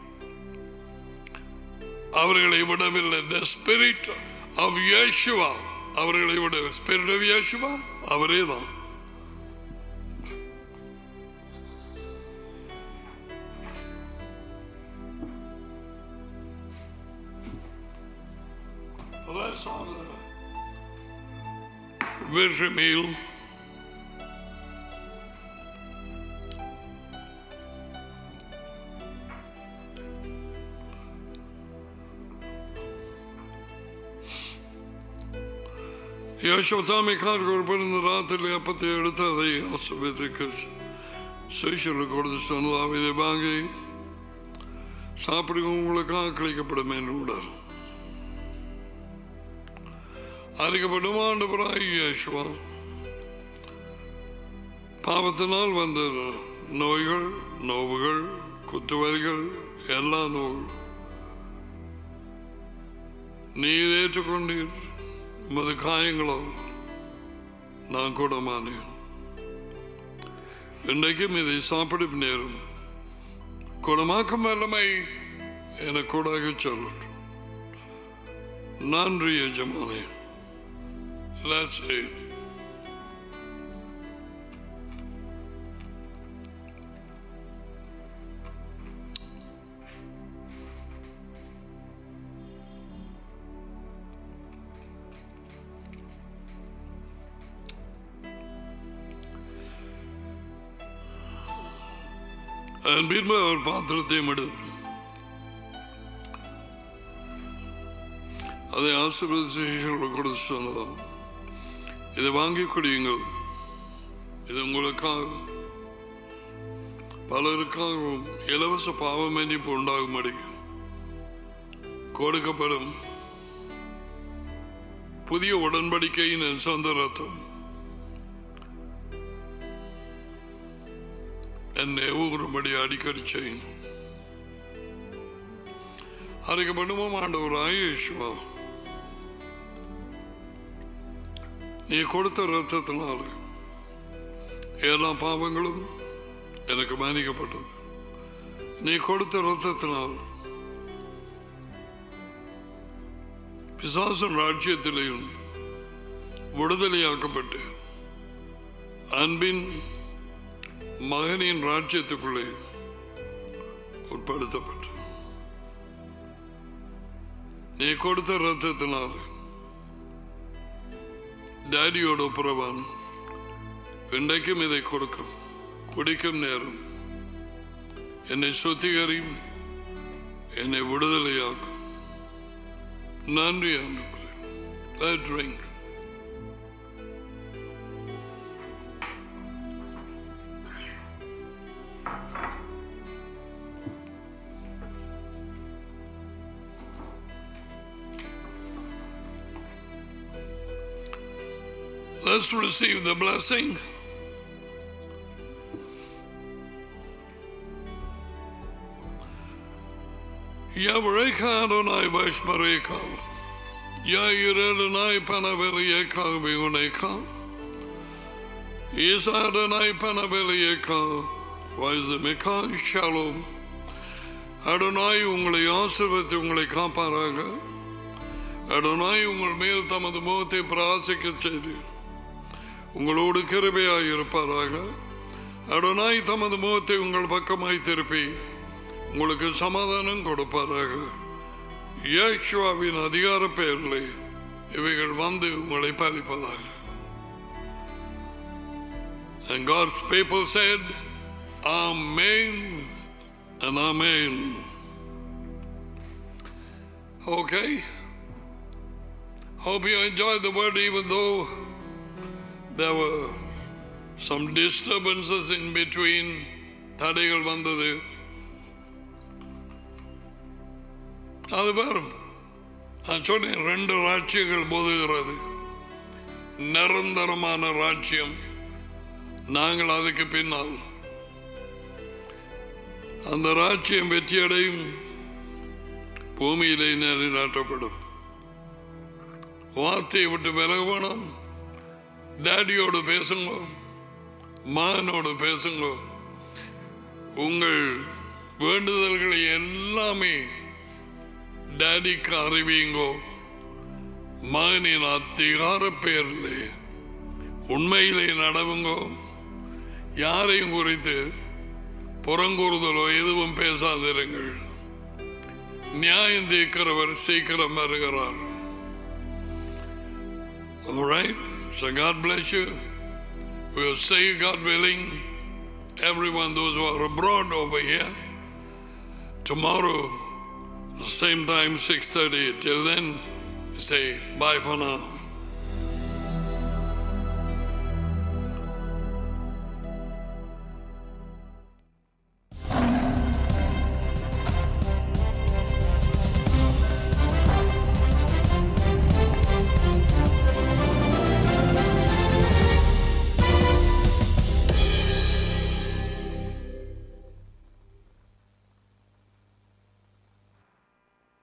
அவர்களை விடவில்லை த ஸ்பிரிட் ஆஃப் யேசுவா அவர்களை விட ஸ்பிரிட் ஆஃப் யேசுவா அவரே தான் Well, that's on the victory meal. யோசவதாமை கார் இந்த ராத்திரி அப்பத்தை எடுத்து அதை ஆசிர்வதிக்கு சேஷனுக்கு கொடுத்து சொன்னதாம் இதை வாங்கி சாப்பிடுங்க உங்களுக்காக கிளிக்கப்படும் என்று விடார் அறிக்கப்படும் ஆண்டவராய் இயேசுவா பாவத்தினால் வந்த நோய்கள் நோவுகள் குத்துவரிகள் எல்லா நோய்கள் நீர் ஏற்றுக்கொண்டீர் உமது காயங்களால் நான் கூடமானேன் இன்றைக்கும் இதை சாப்பிடும் நேரம் குணமாக்கும் வல்லமை என கூடாக சொல்லட்டும் நன்றி எஜமானே Let's eat. அதன் பின்பு அவர் பாத்திரத்தையும் எடுத்து அதை ஆசீர்வதிச்சு கொடுத்து சொன்னதாம் இதை வாங்கி குடியுங்கள் இது உங்களுக்காக பலருக்காகவும் இலவச பாவ மன்னிப்பு உண்டாகும்படி கொடுக்கப்படும் புதிய உடன்படிக்கையின் என் சொந்த ரத்தம் என்னை ஏவுகிறபடி அடிக்கடி செய்யணும் அரைக்கப்படுமோ ஆண்டவராய் இயேசுவா நீ கொடுத்த ரத்தத்தினால எல்லா பாவங்களும் எனக்கு மன்னிக்கப்பட்டது நீ கொடுத்த ரத்தத்தினால் பிசாசன் ராஜ்யத்திலேயும் விடுதலையாக்கப்பட்டு அன்பின் மகனின் ராஜ்யத்துக்குள்ளே உட்படுத்தப்பட்டு நீ கொடுத்த ரத்தத்தினால் ഡാഡിയോട് ഒപ്പുറവാണ് ഇണ്ടയ്ക്കും ഇதை കൊടുക്കും കുടിക്കും നേരം എന്നെ ശുദ്ധീകരിയും എന്നെ വിടുതലയാക്കും നന്ദിയാണ് drink Let's receive the blessing. Yavreka Adonai Vashmareka. Yair Adonai Panavelieka Viguneka. Is Adonai Panavelieka. Vaizameka Shalom. Adonai உங்களை ஆசிர்வத்தை உங்களை காப்பாராக அடனாய் உங்கள் மேல் தமது முகத்தை பிராசிக்க செய்து உங்களோடு கிருபையாய் இருப்பாராக அடனாய் தமது முகத்தை உங்கள் பக்கமாய் திருப்பி உங்களுக்கு சமாதானம் கொடுப்பாராக இயேசுவாவின் அதிகார பெயரில் இவைகள் வந்து உங்களை பாலிப்பதாக And God's people said, Amen and Amen. Okay? Hope you enjoyed the word even though there were some disturbances in between. தடைகள் வந்தது அது வரும் நான் சொன்னேன் ரெண்டு ராஜ்யங்கள் போதுகிறது நிரந்தரமான ராஜ்யம் நாங்கள் அதுக்கு பின்னால் அந்த ராஜ்யம் வெற்றியடையும் பூமியிலே நிலைநாட்டப்படும் வார்த்தையை விட்டு விலக வேணும் டேடியோடு பேசுங்க மகனோடு பேசுங்க உங்கள் வேண்டுதல்களை எல்லாமே டேடிக்கு அறிவியுங்கோ மகனின் அதிகார பெயரிலே உண்மையிலே நடவுங்கோ யாரையும் குறித்து புறங்கூறுதலோ எதுவும் பேசாதிருங்கள் நியாயம் தீர்க்கிறவர் சீக்கிரம் வருகிறார் All right. So God bless you. We'll see you, God willing, everyone, those who are abroad over here, tomorrow, the same time, 6.30. Till then, say bye for now.